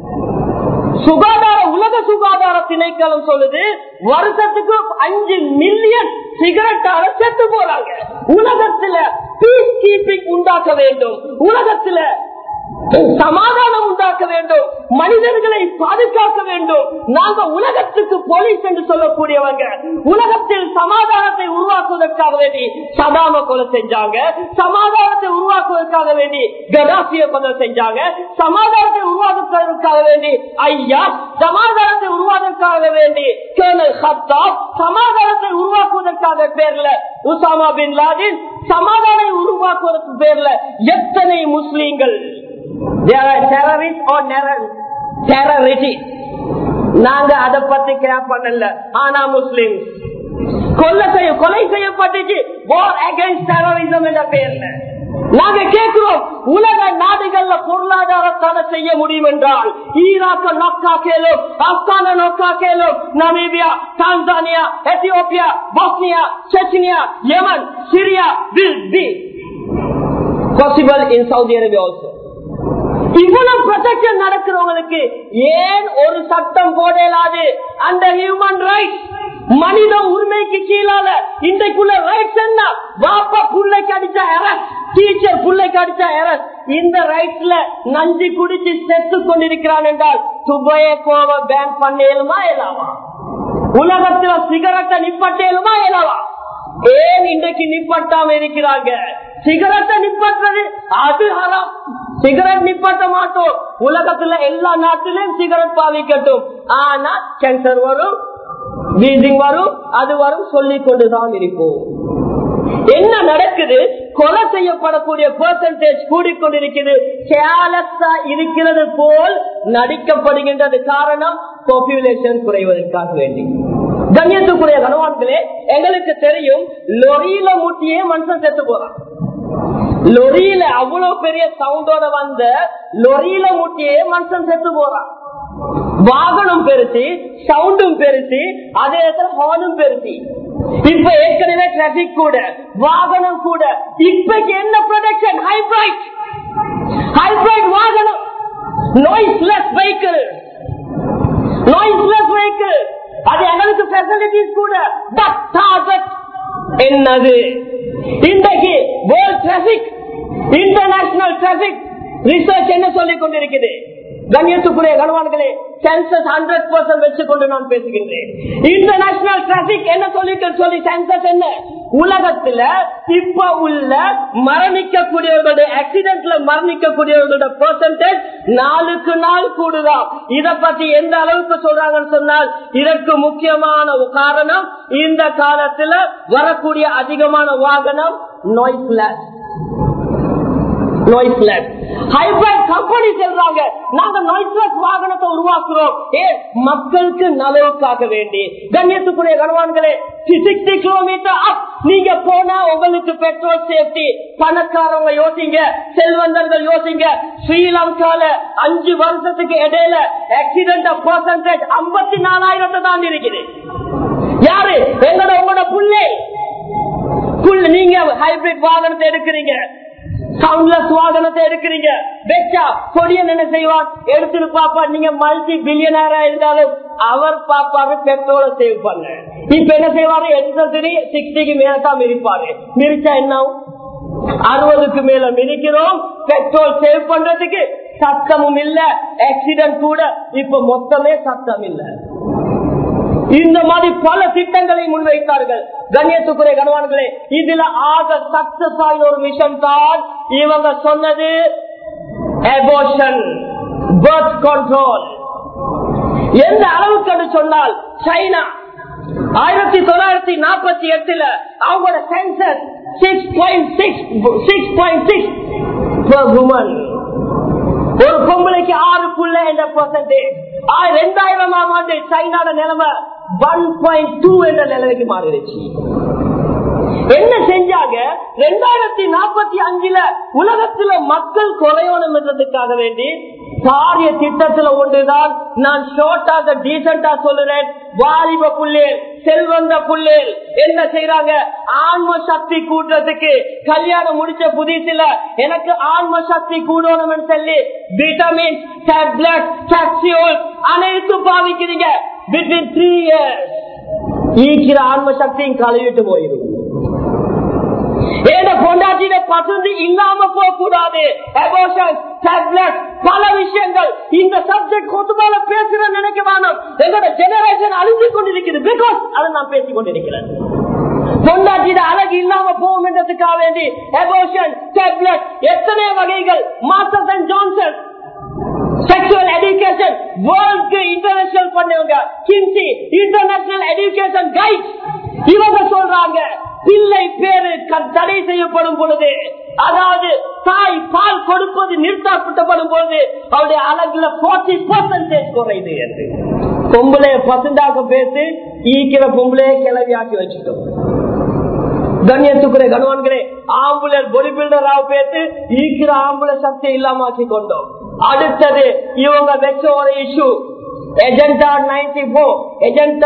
சுகாதார உலக சுகாதார திணைக்களம் சொல்லுது வருஷத்துக்கு அஞ்சு மில்லியன் சிகரெட்டால செத்து போறாங்க உலகத்துல பீஸ் கீப்பிங் உண்டாக்க வேண்டும் உலகத்துல சமாதானம் உண்டாக்க வேண்டும் மனிதர்களை பாதுகாக்க வேண்டும் நாங்க உலகத்துக்கு போலீஸ் என்று சொல்லக்கூடியவங்க உலகத்தில் சமாதானத்தை உருவாக்குவதற்காக வேண்டி சதாம கொலை செஞ்சாங்க சமாதானத்தை உருவாக்குவதற்காக வேண்டி கடாசிய கொலை செஞ்சாங்க சமாதானத்தை உருவாக்குவதற்காக வேண்டி ஐயா சமாதானத்தை உருவாக்குவதற்காக வேண்டி கேர்னல் ஹத்தாப் சமாதானத்தை உருவாக்குவதற்காக பேர்ல உசாமா பின் லாதின் சமாதானம் உருவாக்குவதற்கு பேர்ல எத்தனை முஸ்லீம்கள் நாங்க அதை பத்தி கேர் பண்ணல ஆனா முஸ்லிம் கொலை செய்ய கொலை செய்யப்பட்டுச்சு வார் அகைன்ஸ்ட் டெரரிசம் என்ற பேர்ல நாங்க கேட்கிறோம் உலக நாடுகள்ல பொருளாதாரத்தான செய்ய முடியும் என்றால் ஈராக்க நோக்கா கேளும் ஆப்கான நோக்கா கேளும் Namibia Tanzania Ethiopia Bosnia Chechnya Yemen Syria will be possible in Saudi Arabia also இவ்வளவு ப்ரொடெக்ஷன் நடக்கிறவங்களுக்கு ஏன் ஒரு சட்டம் போடலாது அந்த ஹியூமன் ரைட் மனித உரிமைக்கு கீழால இன்றைக்குள்ள ரைட்ஸ் என்ன பாப்பா புள்ளைக்கு அடிச்சா எரஸ் டீச்சர் புள்ளைக்கு அடிச்சா எரஸ் இந்த ரைட்ஸ்ல நஞ்சு குடிச்சு செத்து கொண்டிருக்கிறான் என்றால் துபய கோவ பேன் பண்ணேலுமா இயலாமா உலகத்துல சிகரெட்டை நிப்பட்டேலுமா இயலாமா ஏன் இன்றைக்கு நிப்பட்டாம இருக்கிறாங்க சிகரெட்டை நிப்பட்டுறது அது ஹராம் சிகரெட் நிப்பட்ட மாட்டோம் உலகத்துல எல்லா நாட்டிலும் சிகரெட் பாவிக்கட்டும் ஆனா கேன்சர் வரும் வீசிங் வரும் அது வரும் சொல்லிக் கொண்டுதான் இருப்போம் என்ன நடக்குது கொலை செய்யப்படக்கூடிய பெர்சன்டேஜ் கூடிக்கொண்டிருக்கிறது கேலஸா இருக்கிறது போல் நடிக்கப்படுகின்றது காரணம் பாப்புலேஷன் குறைவதற்காக வேண்டி கண்ணியத்துக்குரிய கனவான்களே எங்களுக்கு தெரியும் லொரியில மூட்டியே மனுஷன் செத்து போறான் லொரியில அவ்வளவு பெரிய சவுண்டோட வந்த லொரியில மூட்டியே மனுஷன் செத்து போறான் வாகனம் பெருசி சவுண்டும் பெருசி அதே இடத்துல ஹார்னும் பெருசி இப்ப ஏற்கனவே டிராபிக் கூட வாகனம் கூட இப்பக்கு என்ன ப்ரொடக்ஷன் ஹைபிரைட் ஹைபிரைட் வாகனம் நாய்ஸ்லெஸ் வெஹிக்கிள் நாய்ஸ்லெஸ் வெஹிக்கிள் அது எங்களுக்கு ஃபெசிலிட்டிஸ் கூட But target என்னது இன்றைக்கு world traffic international traffic research என்ன சொல்லிக் கொண்டிருக்கிறது கண்ணியத்துக்குரிய கனவான்களே சென்சஸ் ஹண்ட்ரட் பர்சன்ட் வச்சு கொண்டு நான் பேசுகின்றேன் இன்டர்நேஷனல் டிராபிக் என்ன சொல்லி சொல்லி சென்சஸ் என்ன உலகத்துல இப்ப உள்ள மரணிக்கக்கூடியவர்களுடைய ஆக்சிடென்ட்ல மரணிக்கக்கூடியவர்களுடைய பெர்சன்டேஜ் நாளுக்கு நாள் கூடுதான் இத பத்தி எந்த அளவுக்கு சொல்றாங்கன்னு சொன்னால் இதற்கு முக்கியமான காரணம் இந்த காலத்துல வரக்கூடிய அதிகமான வாகனம் நாய்ஸ்லெஸ் நாய்ஸ்லெஸ் ஹைபிரைட் கம்பெனி செல்றாங்க நாங்க நாய்ஸ்லெஸ் வாகனத்தை உருவாக்குறோம் ஏ மக்களுக்கு நலவுக்காக வேண்டி கண்ணியத்துக்குரிய கனவான்களே சிக்ஸ்டி கிலோமீட்டர் அப் நீங்க போனா உங்களுக்கு பெட்ரோல் சேஃப்டி பணக்காரவங்க யோசிங்க செல்வந்தர்கள் யோசிங்க ஸ்ரீலங்கால அஞ்சு வருஷத்துக்கு இடையில ஆக்சிடென்ட் பர்சன்டேஜ் ஐம்பத்தி நாலாயிரத்தை தான் இருக்குது யாரு எங்களோட உங்களோட புள்ளை புள்ள நீங்க ஹைபிரிட் வாகனத்தை எடுக்கிறீங்க சவுண்ட்லெஸ் வாகனத்தை எடுக்கிறீங்க வெச்சா கொடியன் என்ன செய்வார் எடுத்துட்டு பாப்பா நீங்க மல்டி பில்லியனரா இருந்தாலும் அவர் பாப்பாரு பெட்ரோலை சேவ் பண்ண இப்ப என்ன செய்வாரு எடுத்து சிக்ஸ்டிக்கு மேல தான் மிரிப்பாரு மிரிச்சா என்ன ஆகும்? அறுபதுக்கு மேல மிதிக்கிறோம் பெட்ரோல் சேவ் பண்றதுக்கு சத்தமும் இல்ல ஆக்சிடென்ட் கூட இப்ப மொத்தமே சத்தம் இல்ல இந்த மாதிரி பல திட்டங்களை முன்வைத்தார்கள் கண்ணியத்துக்குரிய கணவான்களே இதுல ஆக சக்சஸ் ஆகிய ஒரு விஷயம் தான் இவங்க சொன்னது abortion, birth control எந்த அளவுக்கு என்று சொன்னால் சைனா ஆயிரத்தி தொள்ளாயிரத்தி நாற்பத்தி எட்டுல அவங்களோட census six point six six point six ஒரு பொம்பளைக்கு ஆறு புள்ள என்ற பர்சன்டேஜ் ரெண்டாயிரமாம் ஆண்டு சைனாட நிலைமை ஒன் பாயிண்ட் டூ என்ற நிலைமைக்கு மாறிடுச்சு என்ன செஞ்சாங்க ரெண்டாயிரத்தி நாற்பத்தி அஞ்சுல உலகத்துல மக்கள் குறையணும் என்றதுக்காக வேண்டி பாரிய திட்டத்துல ஒன்றுதான் நான் ஷார்ட்டாக டீசெண்டா சொல்லுறேன் வாலிப புள்ளேல் செல்வந்த புள்ளேல் என்ன செய்யறாங்க ஆன்ம சக்தி கூட்டுறதுக்கு கல்யாணம் முடிச்ச புதியத்துல எனக்கு ஆன்ம சக்தி கூடணும் சொல்லி விட்டமின் டேப்லெட் கேப்சியூல் அனைத்து பாவிக்கிறீங்க பிட்வீன் த்ரீ இயர்ஸ் ஈக்கிற ஆன்ம சக்தியும் கழுவிட்டு போயிடும் ஏன பொண்டாட்டின பசுந்து இல்லாம போக கூடாது பல விஷயங்கள் இந்த சப்ஜெக்ட் கொத்துமால பேசுற நினைக்க வேணும் எங்களோட ஜெனரேஷன் அழிஞ்சு கொண்டிருக்கிறது பிகாஸ் அதை நான் பேசிக் கொண்டிருக்கிறேன் பொண்டாட்டிட அழகு இல்லாம போகும் என்றதுக்காக வேண்டி எபோஷன் டேப்லெட் எத்தனை வகைகள் Masters and Johnson sexual education வேர்ல்ட்க்கு இன்டர்நேஷனல் பண்ணவங்க கிம்சி இன்டர்நேஷனல் எஜுகேஷன் கைட் இவங்க சொல்றாங்க பிள்ளை பேரு தடை செய்யப்படும் பொழுது அதாவது தாய் பால் கொடுப்பது நிறுத்தப்பட்டப்படும் பொழுது அவருடைய அழகுல போர்ட்டி பர்சன்டேஜ் குறையுது என்று பொம்பளைய பசுண்டாக்க பேசி ஈக்கிற பொம்பளைய கிளவியாக்கி வச்சுட்டோம் கண்ணியத்துக்குரிய கணவன்களே ஆம்புலர் பொடி பில்டரா பேத்து ஈக்கிற ஆம்புல சக்தி இல்லாம ஆக்கி கொண்டோம் அடுத்தது இவங்க வச்ச ஒரு issue agenda ninety four agenda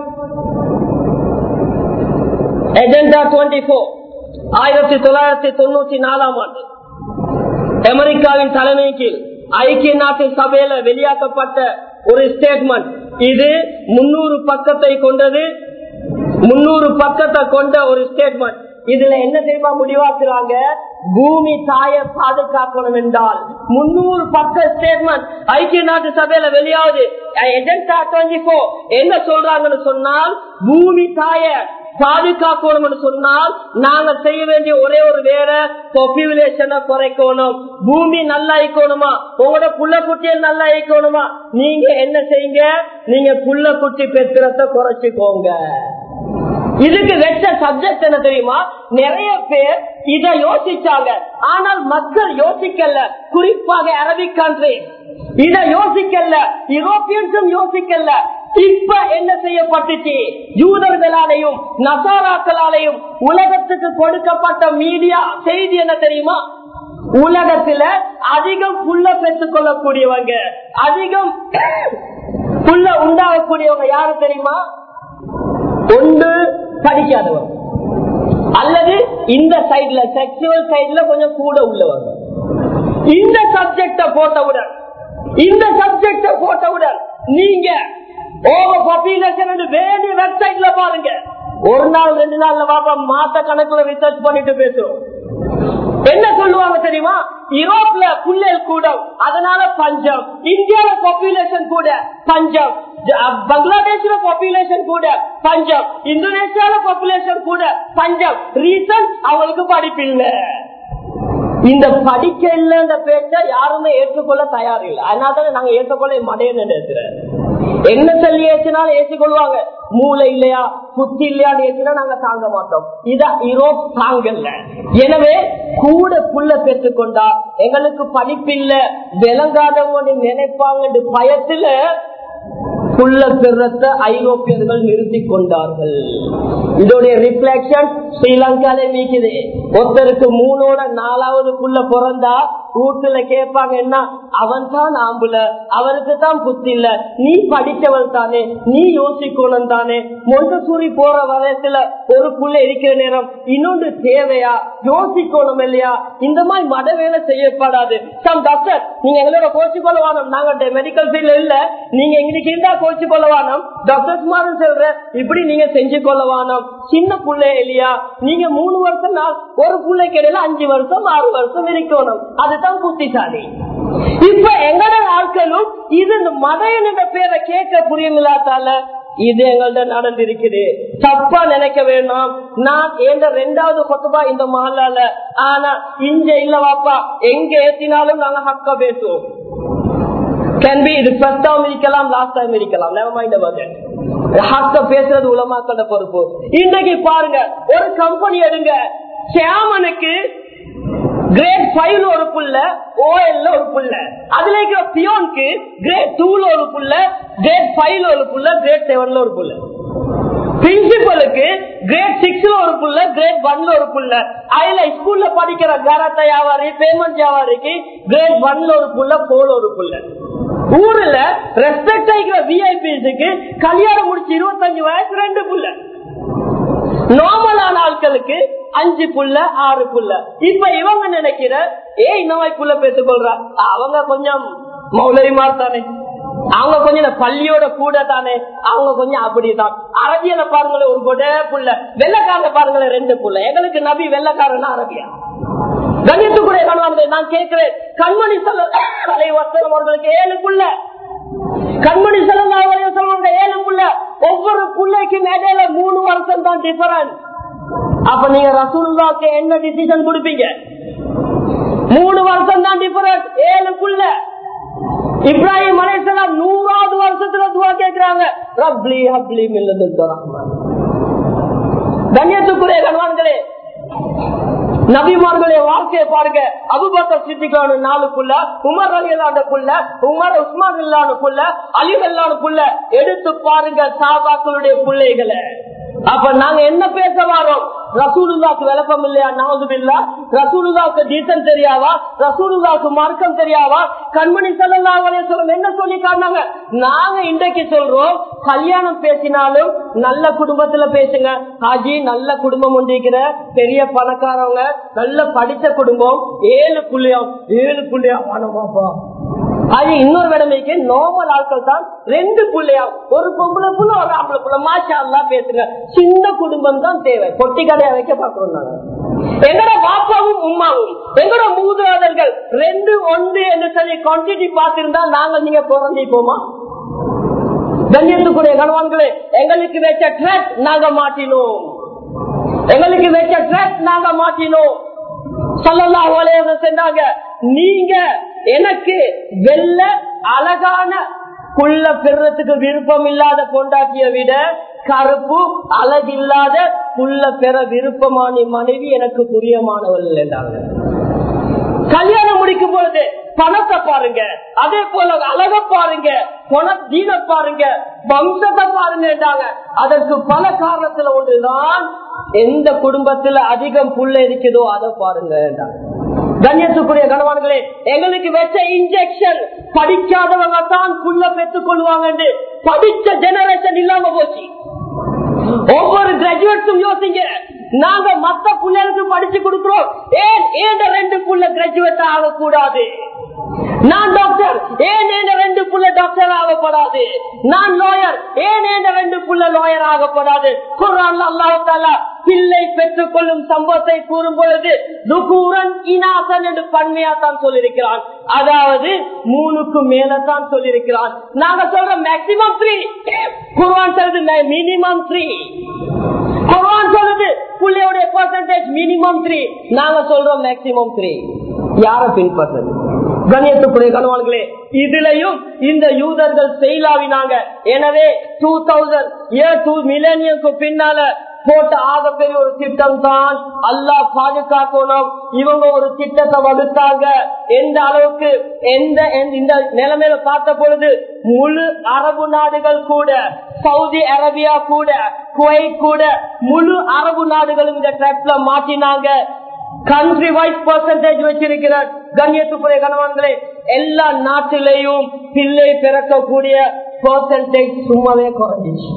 agenda twenty four ஆயிரத்தி தொள்ளாயிரத்தி தொண்ணூத்தி நாலாம் ஆண்டு அமெரிக்காவின் தலைமை கீழ் ஐக்கிய நாட்டு சபையில வெளியாக்கப்பட்ட ஒரு ஸ்டேட்மெண்ட் இது முன்னூறு பக்கத்தை கொண்டது முன்னூறு பக்கத்தை கொண்ட ஒரு ஸ்டேட்மெண்ட் இதுல என்ன தெரியுமா முடிவாக்குறாங்க பூமி தாயை பாதுகாக்கணும் என்றால் முன்னூறு பக்க ஸ்டேட்மெண்ட் ஐக்கிய நாட்டு சபையில வெளியாவது எஜெண்டா டுவெண்ட்டி போர் என்ன சொல்றாங்கன்னு சொன்னால் பூமி தாய பாதுகாக்கணும் சொன்னால் நாங்க செய்ய வேண்டிய ஒரே ஒரு வேலை பாப்புலேஷனை குறைக்கணும் பூமி நல்லா இருக்கணுமா உங்களோட புள்ள குட்டியை நல்லா இருக்கணுமா நீங்க என்ன செய்யுங்க நீங்க புள்ள குட்டி பெத்திரத்தை குறைச்சிக்கோங்க இதுக்கு வெச்ச சப்ஜெக்ட் என்ன தெரியுமா நிறைய பேர் இத யோசிச்சாங்க ஆனால் மக்கள் யோசிக்கல குறிப்பாக அரபிக் கண்ட்ரி இத யோசிக்கல யூரோப்பியன்ஸும் யோசிக்கல இப்ப என்ன செய்யப்பட்டுச்சு யூதர்களாலையும் நசாராக்களாலையும் உலகத்துக்கு கொடுக்கப்பட்ட மீடியா செய்தி என்ன தெரியுமா உலகத்துல அதிகம் புள்ள பெற்றுக் கொள்ளக்கூடியவங்க அதிகம் புள்ள உண்டாகக்கூடியவங்க யாரு தெரியுமா ஒன்று படிக்காதவங்க அல்லது இந்த சைட்ல செக்ஷுவல் சைட்ல கொஞ்சம் கூட உள்ளவங்க இந்த சப்ஜெக்ட போட்டவுடன் இந்த சப்ஜெக்ட போட்டவுடன் நீங்க ஓவர் பாப்புலேஷன் வேண்டிய வெப்சைட்ல பாருங்க ஒரு நாள் ரெண்டு நாள்ல பாப்பா மாச கணக்குல ரிசர்ச் பண்ணிட்டு பேசுறோம் என்ன சொல்லுவாங்க தெரியுமா யூரோப்ல புள்ளல் கூட அதனால பஞ்சம் இந்தியால பாப்புலேஷன் கூட பஞ்சம் பங்களாதேஷ்ல பாப்புலேஷன் கூட பஞ்சம் இந்தோனேஷியால பாப்புலேஷன் கூட பஞ்சம் ரீசன் அவங்களுக்கு படிப்பில்லை இந்த படிக்க இல்லைன்ற பேச்ச யாருமே ஏற்றுக்கொள்ள தயார் இல்லை அதனால நாங்க ஏற்றுக்கொள்ள மடையன்னு நினைக்கிறேன் என்ன சொல்லி ஏற்றினாலும் ஏற்றுக்கொள்வாங்க மூளை இல்லையா புத்தி இல்லையான்னு ஏற்றினா நாங்க தாங்க மாட்டோம் இத யூரோப் தாங்கல்ல எனவே கூட புள்ள பெற்றுக்கொண்டா எங்களுக்கு படிப்பில்ல விளங்காதவங்க நினைப்பாங்க பயத்துல புள்ள பெறத்த ஐரோப்பியர்கள் நிறுத்தி கொண்டார்கள் இதோடைய ரிஃப்ளெக்ஷன் ஸ்ரீலங்கால நீக்குது ஒருத்தருக்கு மூணோட நாலாவது புள்ள பிறந்தா வீட்டுல கேட்பாங்க என்ன அவன் தான் ஆம்புல அவருக்கு தான் புத்தி இல்ல நீ படிச்சவன் தானே நீ யோசிக்கணும் தானே மொண்டசூரி போற வயசுல ஒரு புள்ள இருக்கிற நேரம் இன்னொன்று தேவையா யோசிக்கணும் இல்லையா இந்த மாதிரி மத வேலை செய்யப்படாது சம் டாக்டர் நீங்க எங்களோட கோச்சு கொள்ள வேணும் நாங்க மெடிக்கல் ஃபீல்ட்ல இல்ல நீங்க எங்களுக்கு இருந்தா கோச்சு கொள்ள வேணும் டாக்டர் சுமார் சொல்ற இப்படி நீங்க செஞ்சு கொள்ள வேணும் சின்ன புள்ளை இல்லையா நீங்க மூணு வருஷம் நாள் ஒரு பிள்ளைக்கு இடையில அஞ்சு வருஷம் ஆறு வருஷம் இருக்கணும் அதுதான் புத்திசாலி இப்ப எங்கட ஆட்களும் இது மத என்ற பேரை கேட்க புரியுமில்லாத்தால இது எங்கள்ட நடந்திருக்குது தப்பா நினைக்க வேண்டாம் நான் எந்த ரெண்டாவது கொத்தபா இந்த மஹல்லால ஆனா இங்க இல்ல வாப்பா எங்க ஏத்தினாலும் நாங்க ஹக்க பேசுவோம் கேன் பி இது ஃபர்ஸ்ட் டைம் இருக்கலாம் லாஸ்ட் டைம் இருக்கலாம் never mind about it. ஹக்க பேசுறது உலமாக்கள பொறுப்பு இன்னைக்கு பாருங்க ஒரு கம்பெனி எடுங்க சேமனுக்கு கிரேட் ஃபைவ்ல ஒரு புள்ள ஓஎல்ல ஒரு புள்ள அதுல இருக்கிற பியோனுக்கு கிரேட் டூல ஒரு புள்ள கிரேட் ஃபைவ்ல ஒரு புள்ள கிரேட் செவன்ல ஒரு புள்ள பிரின்சிபலுக்கு கிரேட் சிக்ஸ்ல ஒரு புள்ள கிரேட் ஒன்ல ஒரு புள்ள அதுல ஸ்கூல்ல படிக்கிற கராத்த வியாபாரி பேமெண்ட் வியாபாரிக்கு கிரேட் ஒன்ல ஒரு புள்ள போல ஒரு புள்ள ஊர்ல ரெஸ்பெக்ட் ஆகிக்கிற விஐபிஸுக்கு கல்யாணம் முடிச்சு இருபத்தஞ்சு வயசு ரெண்டு புள்ள நார்மலான ஆட்களுக்கு அஞ்சு புள்ள ஆறு புள்ள இப்ப இவங்க நினைக்கிற ஏ இன்னவாய் புள்ள பேசிக் கொள்றா அவங்க கொஞ்சம் மௌலரிமார் தானே அவங்க கொஞ்சம் இந்த பள்ளியோட கூட தானே அவங்க கொஞ்சம் அப்படிதான் அரபியல பாருங்களேன் ஒரு கொடை புள்ள வெள்ளக்காரன பாருங்களேன் ரெண்டு புள்ள எங்களுக்கு நபி வெள்ளக்காரனா அரபியா கணித்துக்குடைய கணவன்கள் நான் கேட்கிறேன் கண்மணி சலை வசனம் அவர்களுக்கு ஏழு புள்ள கண்மணி செலவு ஏழு புள்ள ஒவ்வொரு பிள்ளைக்கும் இடையில மூணு வருஷம் தான் டிஃபரன்ஸ் அப்ப நீங்க ரசூலுல்லாக்கு என்ன டிசிஷன் கொடுப்பீங்க மூணு வருஷம் தான் டிஃபரன்ஸ் ஏழு புள்ள இப்ராஹிம் அலைசலாம் நூறாவது வருஷத்துல துவா கேட்கிறாங்க ரப்லி ஹப்லி மில்லது ரஹ்மான் கண்ணியத்துக்குரிய கணவான்களே நபிமார்களுடைய வாழ்க்கையை பாருங்க அபுபக்கர் சித்திக்கான நாளுக்குள்ள உமர் அலி அல்லாண்டுக்குள்ள உமர் உஸ்மான் இல்லானுக்குள்ள அலி அல்லானுக்குள்ள எடுத்து பாருங்க சாபாக்களுடைய பிள்ளைகளை அப்ப நாங்க என்ன பேச வரோம் ரசூலுல்லாக்கு விளக்கம் இல்லையா நாவதுபில்லா ரசூலுல்லாக்கு டீசன் தெரியாவா ரசூலுல்லாக்கு மார்க்கம் தெரியாவா கண்மணி செல்லலாம் சொல்லும் என்ன சொல்லி காரணாங்க நாங்க இன்றைக்கு சொல்றோம் கல்யாணம் பேசினாலும் நல்ல குடும்பத்துல பேசுங்க ஹாஜி நல்ல குடும்பம் ஒன்றிருக்கிற பெரிய பணக்காரவங்க நல்ல படித்த குடும்பம் ஏழு புள்ளியம் ஏழு புள்ளியம் வானமாப்பா அது இன்னொரு விடமைக்கு நார்மல் ஆட்கள் தான் ரெண்டு பிள்ளையா ஒரு பொம்பளை புள்ள ஒரு ஆம்பளை புள்ள மாஷா அல்லா பேசுங்க சின்ன குடும்பம் தான் தேவை பொட்டி கடையா வைக்க பாக்குறோம் நாங்க எங்கட பாப்பாவும் உமாவும் எங்கட மூதாதர்கள் ரெண்டு ஒன்று என்று சொல்லி குவான்டிட்டி பார்த்திருந்தா நாங்க நீங்க பிறந்திப்போமா கண்ணியத்துக்குரிய கணவான்களே எங்களுக்கு வச்ச ட்ரெஸ் நாங்க மாட்டினோம் எங்களுக்கு வச்ச ட்ரெஸ் நாங்க மாட்டினோம் சொல்லலாம் சென்றாங்க நீங்க எனக்கு வெள்ள அழகான புள்ள பெறத்துக்கு விருப்பம் இல்லாத கொண்டாட்டிய விட கருப்பு அழகில்லாத புள்ள பெற விருப்பமான மனைவி எனக்கு புரியமானவர்கள் என்றாங்க கல்யாணம் முடிக்கும் பொழுது பணத்தை பாருங்க அதே போல அழக பாருங்க பண தீன பாருங்க வம்சத்தை பாருங்க அதற்கு பல காரணத்துல ஒன்றுதான் எந்த குடும்பத்துல அதிகம் புள்ள இருக்குதோ அதை பாருங்க கண்ணியத்துக்குரிய கணவான்களே எங்களுக்கு வச்ச இன்ஜெக்ஷன் படிக்காதவங்க தான் புள்ள பெற்றுக் கொள்வாங்க படிச்ச ஜெனரேஷன் இல்லாம போச்சு ஒவ்வொரு கிராஜுவேட்ஸும் யோசிங்க நாங்க மத்த பிள்ளைகளுக்கு படிச்சு கொடுக்கிறோம் ஏன் ஏன் ரெண்டு புள்ள கிராஜுவேட் ஆகக்கூடாது நான் டாக்டர் ஏன் என்ற ரெண்டு புள்ள டாக்டர் ஆகப்படாது நான் லாயர் ஏன் என்ற ரெண்டு புள்ள லாயர் ஆகப்படாது குரான் அல்லாஹால பிள்ளை பெற்றுக் கொள்ளும் சம்பவத்தை கூறும் பொழுது துகூரன் இனாசன் என்று பன்மையா தான் சொல்லியிருக்கிறான் அதாவது மூணுக்கு மேலதான் சொல்லியிருக்கிறான் நாங்க சொல்றோம் மேக்சிமம் த்ரீ குரான் சொல்றது மினிமம் த்ரீ குரான் சொல்லுது புள்ளையோட பர்சன்டேஜ் மினிமம் த்ரீ நாங்க சொல்றோம் மேக்சிமம் த்ரீ யார பின்பற்றது கணியத்துக்குரிய கணவான்களே இதுலயும் இந்த யூதர்கள் செயலாவினாங்க எனவே டூ தௌசண்ட் இயர் டூ மில்லேனியம்க்கு பின்னால போட்ட ஆகப்பெரிய ஒரு திட்டம் தான் அல்லா பாதுகாக்கணும் இவங்க ஒரு திட்டத்தை வகுத்தாங்க எந்த அளவுக்கு எந்த இந்த நிலைமையில பார்த்த பொழுது முழு அரபு நாடுகள் கூட சவுதி அரேபியா கூட குவைத் கூட முழு அரபு நாடுகளும் இந்த ட்ரெப்ல மாட்டினாங்க கண்ட்ரி வைஸ் பர்சன்டேஜ் வச்சிருக்கிறார் கண்ணியத்துக்குரிய கணவான்களே எல்லா நாட்டிலையும் பிள்ளை பிறக்கக்கூடிய பர்சன்டேஜ் சும்மாவே குறைஞ்சிச்சு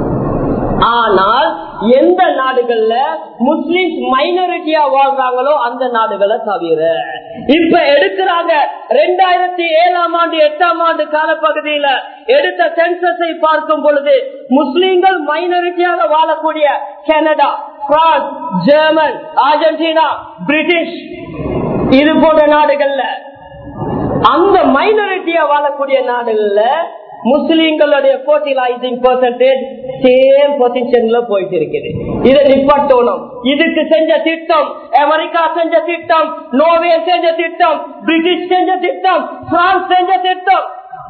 ஆனால் எந்த நாடுகள்ல முஸ்லிம் மைனாரிட்டியா வாழ்றாங்களோ அந்த நாடுகளை தவிர இப்ப எடுக்கிறாங்க ரெண்டாயிரத்தி ஏழாம் ஆண்டு எட்டாம் ஆண்டு காலப்பகுதியில எடுத்த சென்சஸை பார்க்கும் பொழுது முஸ்லிம்கள் மைனாரிட்டியாக வாழக்கூடிய Canada France German Argentina British இது போன்ற நாடுகள்ல அந்த மைனாரிட்டியா வாழக்கூடிய நாடுகள்ல முஸ்லீம்களுடைய போர்டிலைசிங் பர்சன்டேஜ் சேம் பொசிஷன்ல போயிட்டு இருக்குது இதை நிப்பாட்டணும் இதுக்கு செஞ்ச திட்டம் அமெரிக்கா செஞ்ச திட்டம் நோவே செஞ்ச திட்டம் பிரிட்டிஷ் செஞ்ச திட்டம் பிரான்ஸ் செஞ்ச திட்டம்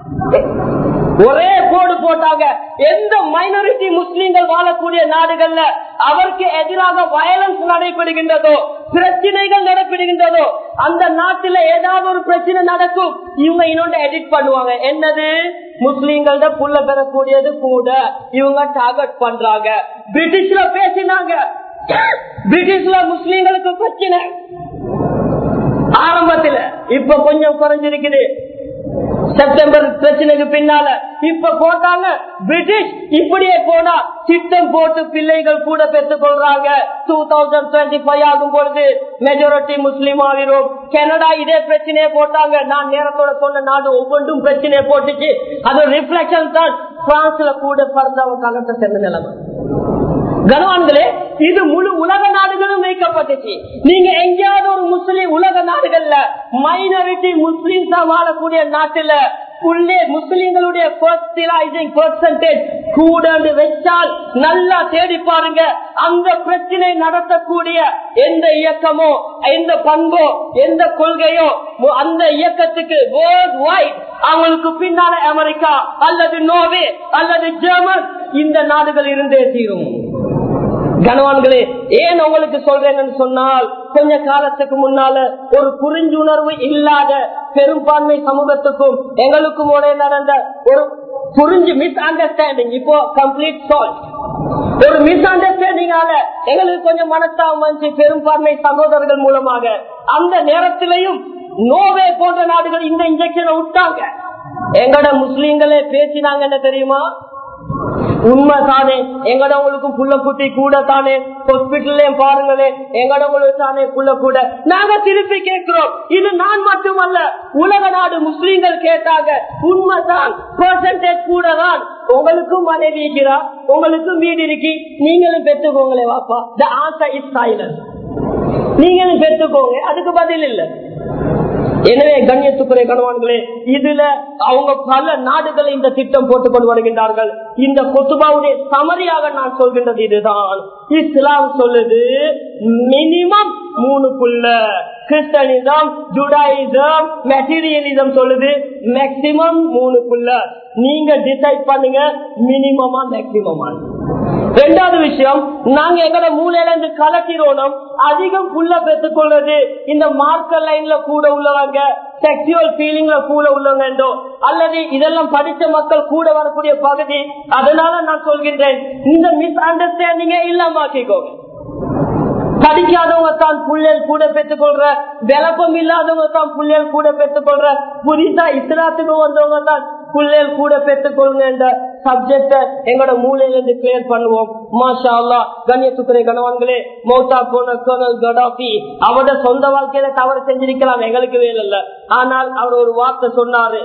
ஒரே போடு போட்டாங்க எந்த மைனாரிட்டி முஸ்லீம்கள் வாழக்கூடிய நாடுகள்ல அவருக்கு எதிராக வயலன்ஸ் நடைபெறுகின்றதோ பிரச்சனைகள் நடைபெறுகின்றதோ அந்த நாட்டில ஏதாவது ஒரு பிரச்சனை நடக்கும் இவங்க இன்னொன்று எடிட் பண்ணுவாங்க என்னது முஸ்லீம்கள்ட புள்ள பெறக்கூடியது கூட இவங்க டார்கெட் பண்றாங்க பிரிட்டிஷ்ல பேசினாங்க பிரிட்டிஷ்ல முஸ்லீம்களுக்கு பிரச்சனை ஆரம்பத்துல இப்ப கொஞ்சம் குறைஞ்சிருக்குது செப்டம்பர் பிரச்சனைக்கு பின்னால இப்ப போட்டாங்க பிரிட்டிஷ் இப்படியே போனா திட்டம் போட்டு பிள்ளைகள் கூட பெற்றுக் கொள்றாங்க டூ தௌசண்ட் டுவெண்ட்டி ஃபைவ் ஆகும் பொழுது மெஜாரிட்டி முஸ்லீம் ஆகிறோம் கனடா இதே பிரச்சனையை போட்டாங்க நான் நேரத்தோட சொன்ன நாடு ஒவ்வொன்றும் பிரச்சனையை போட்டுச்சு அது ரிஃப்ளெக்ஷன் தான் பிரான்ஸ்ல கூட பிறந்தவங்க கலந்த சென்ற நிலைமை கனவான்களே இது முழு உலக நாடுகளும் வைக்கப்பட்டுச்சு நீங்க எங்கேயாவது ஒரு முஸ்லீம் உலக நாடுகள்ல மைனாரிட்டி முஸ்லீம்ஸ் வாழக்கூடிய நாட்டுல உள்ளே முஸ்லீம்களுடைய பர்சன்டேஜ் கூட வச்சால் நல்லா தேடி பாருங்க அந்த பிரச்சனை நடத்தக்கூடிய எந்த இயக்கமோ எந்த பண்போ எந்த கொள்கையோ அந்த இயக்கத்துக்கு வேர்ல்ட் வைட் அவங்களுக்கு பின்னால அமெரிக்கா அல்லது நோவே அல்லது ஜெர்மன் இந்த நாடுகள் இருந்தே தீரும் கனவான்களே ஏன் உங்களுக்கு சொல்றேன்னு சொன்னால் கொஞ்ச காலத்துக்கு முன்னால ஒரு புரிஞ்சுணர்வு இல்லாத பெரும்பான்மை சமூகத்துக்கும் எங்களுக்கும் ஒரே நடந்த ஒரு புரிஞ்சு மிஸ் அண்டர்ஸ்டாண்டிங் இப்போ கம்ப்ளீட் சால்வ் ஒரு மிஸ் அண்டர்ஸ்டாண்டிங்கால எங்களுக்கு கொஞ்சம் மனஸ்தாபம் வந்துச்சு பெரும்பான்மை சகோதரர்கள் மூலமாக அந்த நேரத்திலையும் நோவே போன்ற நாடுகள் இந்த இன்ஜெக்ஷனை விட்டாங்க எங்கட முஸ்லீம்களே பேசினாங்க என்ன தெரியுமா உண்மைதானே எங்கடவங்களுக்கும் புள்ள குட்டி கூட தானே ஹாஸ்பிட்டல்லையும் பாருங்களே எங்கடவங்களுக்கு தானே புள்ள கூட நாங்க திருப்பி கேட்கிறோம் இது நான் மட்டுமல்ல உலக நாடு முஸ்லீம்கள் கேட்டாங்க உண்மைதான் பெர்சன்டேஜ் கூட தான் உங்களுக்கும் மனைவி இருக்கிறா உங்களுக்கும் வீடு இருக்கு நீங்களும் பெற்றுக்கோங்களே வாப்பா த ஆன்சர் இஸ் சைலன்ஸ் நீங்களும் பெற்றுக்கோங்க அதுக்கு பதில் இல்லை எனவே கண்ணியத்துக்குறை கணவான்களே இதுல அவங்க பல நாடுகள் இந்த திட்டம் போட்டுக் கொண்டு வருகின்றார்கள் இந்த கொத்துபாவுடைய சமரியாக நான் சொல்கின்றது இதுதான் இஸ்லாம் சொல்லுது மினிமம் மூணுக்குள்ள கிறிஸ்டனிசம் ஜுடாயிசம் மெட்டீரியலிசம் சொல்லுது மேக்சிமம் மூணுக்குள்ள நீங்க டிசைட் பண்ணுங்க மினிமமா மேக்சிமமா ரெண்டாவது விஷயம் நாங்க எங்கட மூலையில இருந்து கலக்கிறோம் அதிகம் புள்ள பெற்றுக் கொள்றது இந்த மார்க்கர் லைன்ல கூட உள்ளவங்க செக்ஷுவல் ஃபீலிங்ல கூட உள்ளவங்க அல்லது இதெல்லாம் படித்த மக்கள் கூட வரக்கூடிய பகுதி அதனால நான் சொல்கின்றேன் இந்த மிஸ் அண்டர்ஸ்டாண்டிங்க இல்லாமக்கிக்கோங்க படிக்காதவங்க தான் புள்ளியல் கூட பெற்றுக் கொள்ற விளப்பம் இல்லாதவங்க தான் புள்ளியல் கூட பெற்றுக் கொள்ற புரிசா இஸ்லாத்துக்கு வந்தவங்க தான் புள்ளியல் கூட பெற்றுக் கொள்ளுங்க என்ற சப்ஜெக்ட எங்களோட மூலையில இருந்து கிளியர் பண்ணுவோம் மாஷா அல்லா கண்ணியத்துக்குறை கணவான்களே மௌத்தா போன கர்னல் கடாபி அவரோட சொந்த வாழ்க்கையில தவறு செஞ்சிருக்கலாம் எங்களுக்கு வேலை இல்ல ஆனால் அவர் ஒரு வார்த்தை சொன்னாரு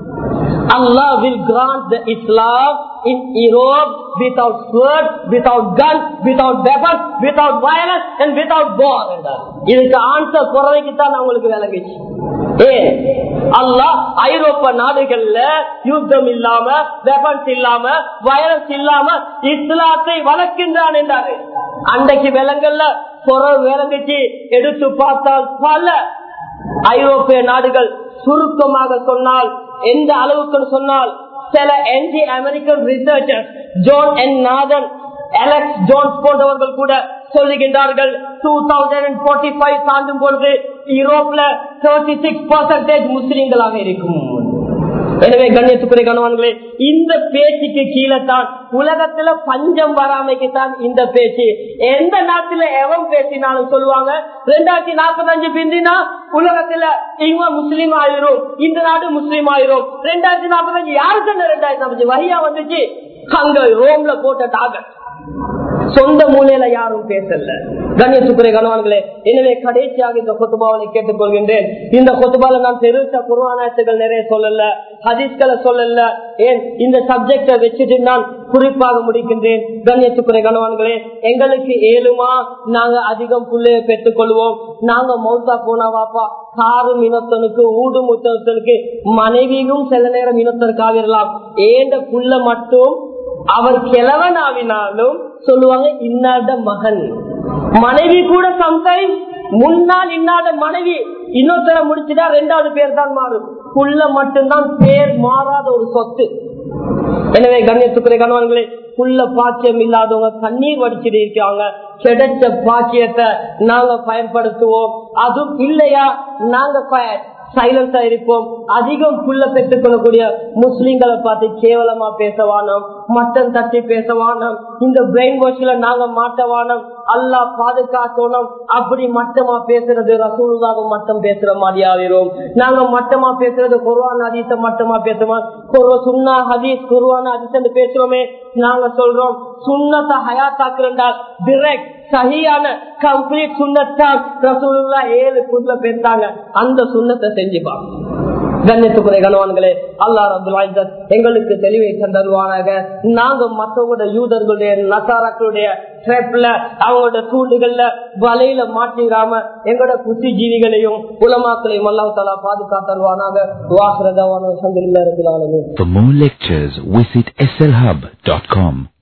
Allah will grant the Islam in Europe without sword, without gun, without weapons, without violence and without war. இதுக்கு ஆன்சர் குறைக்கு தான் அவங்களுக்கு விளங்குச்சு ஏன் அல்லாஹ் ஐரோப்பா நாடுகள்ல யுத்தம் இல்லாம வெப்பன்ஸ் இல்லாம வயலன்ஸ் இல்லாம இஸ்லாத்தை வளர்க்கின்றான் என்றாரு அன்றைக்கு விலங்கல்ல குறை விளங்குச்சு எடுத்து பார்த்தால் பல ஐரோப்பிய நாடுகள் சுருக்கமாக சொன்னால் எந்த அளவுக்கு சொன்னால் சில என்டி American researcher John N Nathan Alex Jones போன்றவர்கள் கூட சொல்லுகின்றார்கள் டூ தௌசண்ட் போர்ட்டி ஃபைவ் தாண்டும் பொழுது யூரோப்ல தேர்ட்டி சிக்ஸ் பர்சன்டேஜ் முஸ்லீம்களாக இருக்கும் எனவே கண்ணியத்துக்குறை கணவன்களே இந்த பேச்சுக்கு கீழே தான் உலகத்துல பஞ்சம் வராமைக்கு தான் இந்த பேச்சு எந்த நாட்டுல எவன் பேசினாலும் சொல்லுவாங்க ரெண்டாயிரத்தி நாற்பத்தி அஞ்சு பிந்தினா உலகத்துல இவங்க முஸ்லீம் ஆயிரும் இந்த நாடு முஸ்லீம் ஆயிரும் ரெண்டாயிரத்தி நாற்பத்தி அஞ்சு யாரு சொன்ன ரெண்டாயிரத்தி நாற்பது வரியா வந்துச்சு அங்க ரோம்ல போட்ட டாகட் சொந்த மூலையில யாரும் பேசல கண்ணியத்துக்குறை கணவான்களே எனவே கடைசியாக இந்த கொத்துபாவனை கேட்டுக் கொள்கின்றேன் இந்த கொத்துபால நான் தெரிவித்த குருவானாயத்துகள் நிறைய சொல்லல ஹதீஸ்களை சொல்லல ஏன் இந்த சப்ஜெக்ட வச்சுட்டு நான் குறிப்பாக முடிக்கின்றேன் கண்ணியத்துக்குறை கணவான்களே எங்களுக்கு ஏழுமா நாங்க அதிகம் புள்ளைய பெற்றுக் கொள்வோம் நாங்க மௌத்தா போனா வாப்பா காரும் இனத்தனுக்கு ஊடும் முத்தனுக்கு மனைவியும் சில நேரம் இனத்தனுக்கு ஆகிடலாம் ஏண்ட புள்ள மட்டும் அவர் கிழவன் ஆவினாலும் சொல்லுவாங்க இன்னாத மகன் மனைவி கூட சம்டைம் முன்னால் இன்னாத மனைவி இன்னொருத்தர முடிச்சுட்டா ரெண்டாவது பேர் தான் மாறும் புள்ள மட்டும்தான் பேர் மாறாத ஒரு சொத்து எனவே கண்ணியத்துக்குறை கணவன்களே புள்ள பாக்கியம் இல்லாதவங்க கண்ணீர் வடிச்சிட்டு இருக்காங்க கிடைச்ச பாக்கியத்தை நாங்க பயன்படுத்துவோம் அதுவும் இல்லையா நாங்க சைலன்ஸா இருப்போம் அதிகம் புள்ள பெற்றுக் கொள்ளக்கூடிய முஸ்லிம்களை பார்த்து கேவலமா பேசவானோம் மட்டன் தட்டி பேசவானோம் இந்த பிரெயின் வாஷ்ல நாங்க மாட்டவானோம் அல்லா பாதுகாக்கணும் அப்படி மட்டமா பேசுறது ரசூலுதாக மட்டும் பேசுற மாதிரி ஆகிறோம் நாங்க மட்டமா பேசுறது குருவான ஹதீஸ மட்டமா பேசுவோம் சுண்ணா ஹதீஸ் குருவான ஹதீஸ் பேசுறோமே நாங்க சொல்றோம் சுண்ணத்தை ஹயாத்தாக்குறால் டிரெக்ட் சகியான கம்ப்ளீட் சுண்ணத்தான் ரசூலுல்லா ஏழு புதுல பேசாங்க அந்த சுண்ணத்தை செஞ்சுப்பாங்க கண்ணியத்துக்குறை கணவான்களே அல்லா ரபுல் எங்களுக்கு தெளிவை தந்தருவானாக நாங்க மற்றவங்களோட யூதர்களுடைய நசாராக்களுடைய ட்ரெப்ல அவங்களோட தூண்டுகள்ல வலையில மாட்டிடாம எங்களோட புத்திஜீவிகளையும் உலமாக்களையும் அல்லாஹ் தலா பாதுகாத்தருவானாக வாசரதாவான சந்திரில் இருக்கிறாங்க For more lectures, visit slhub.com.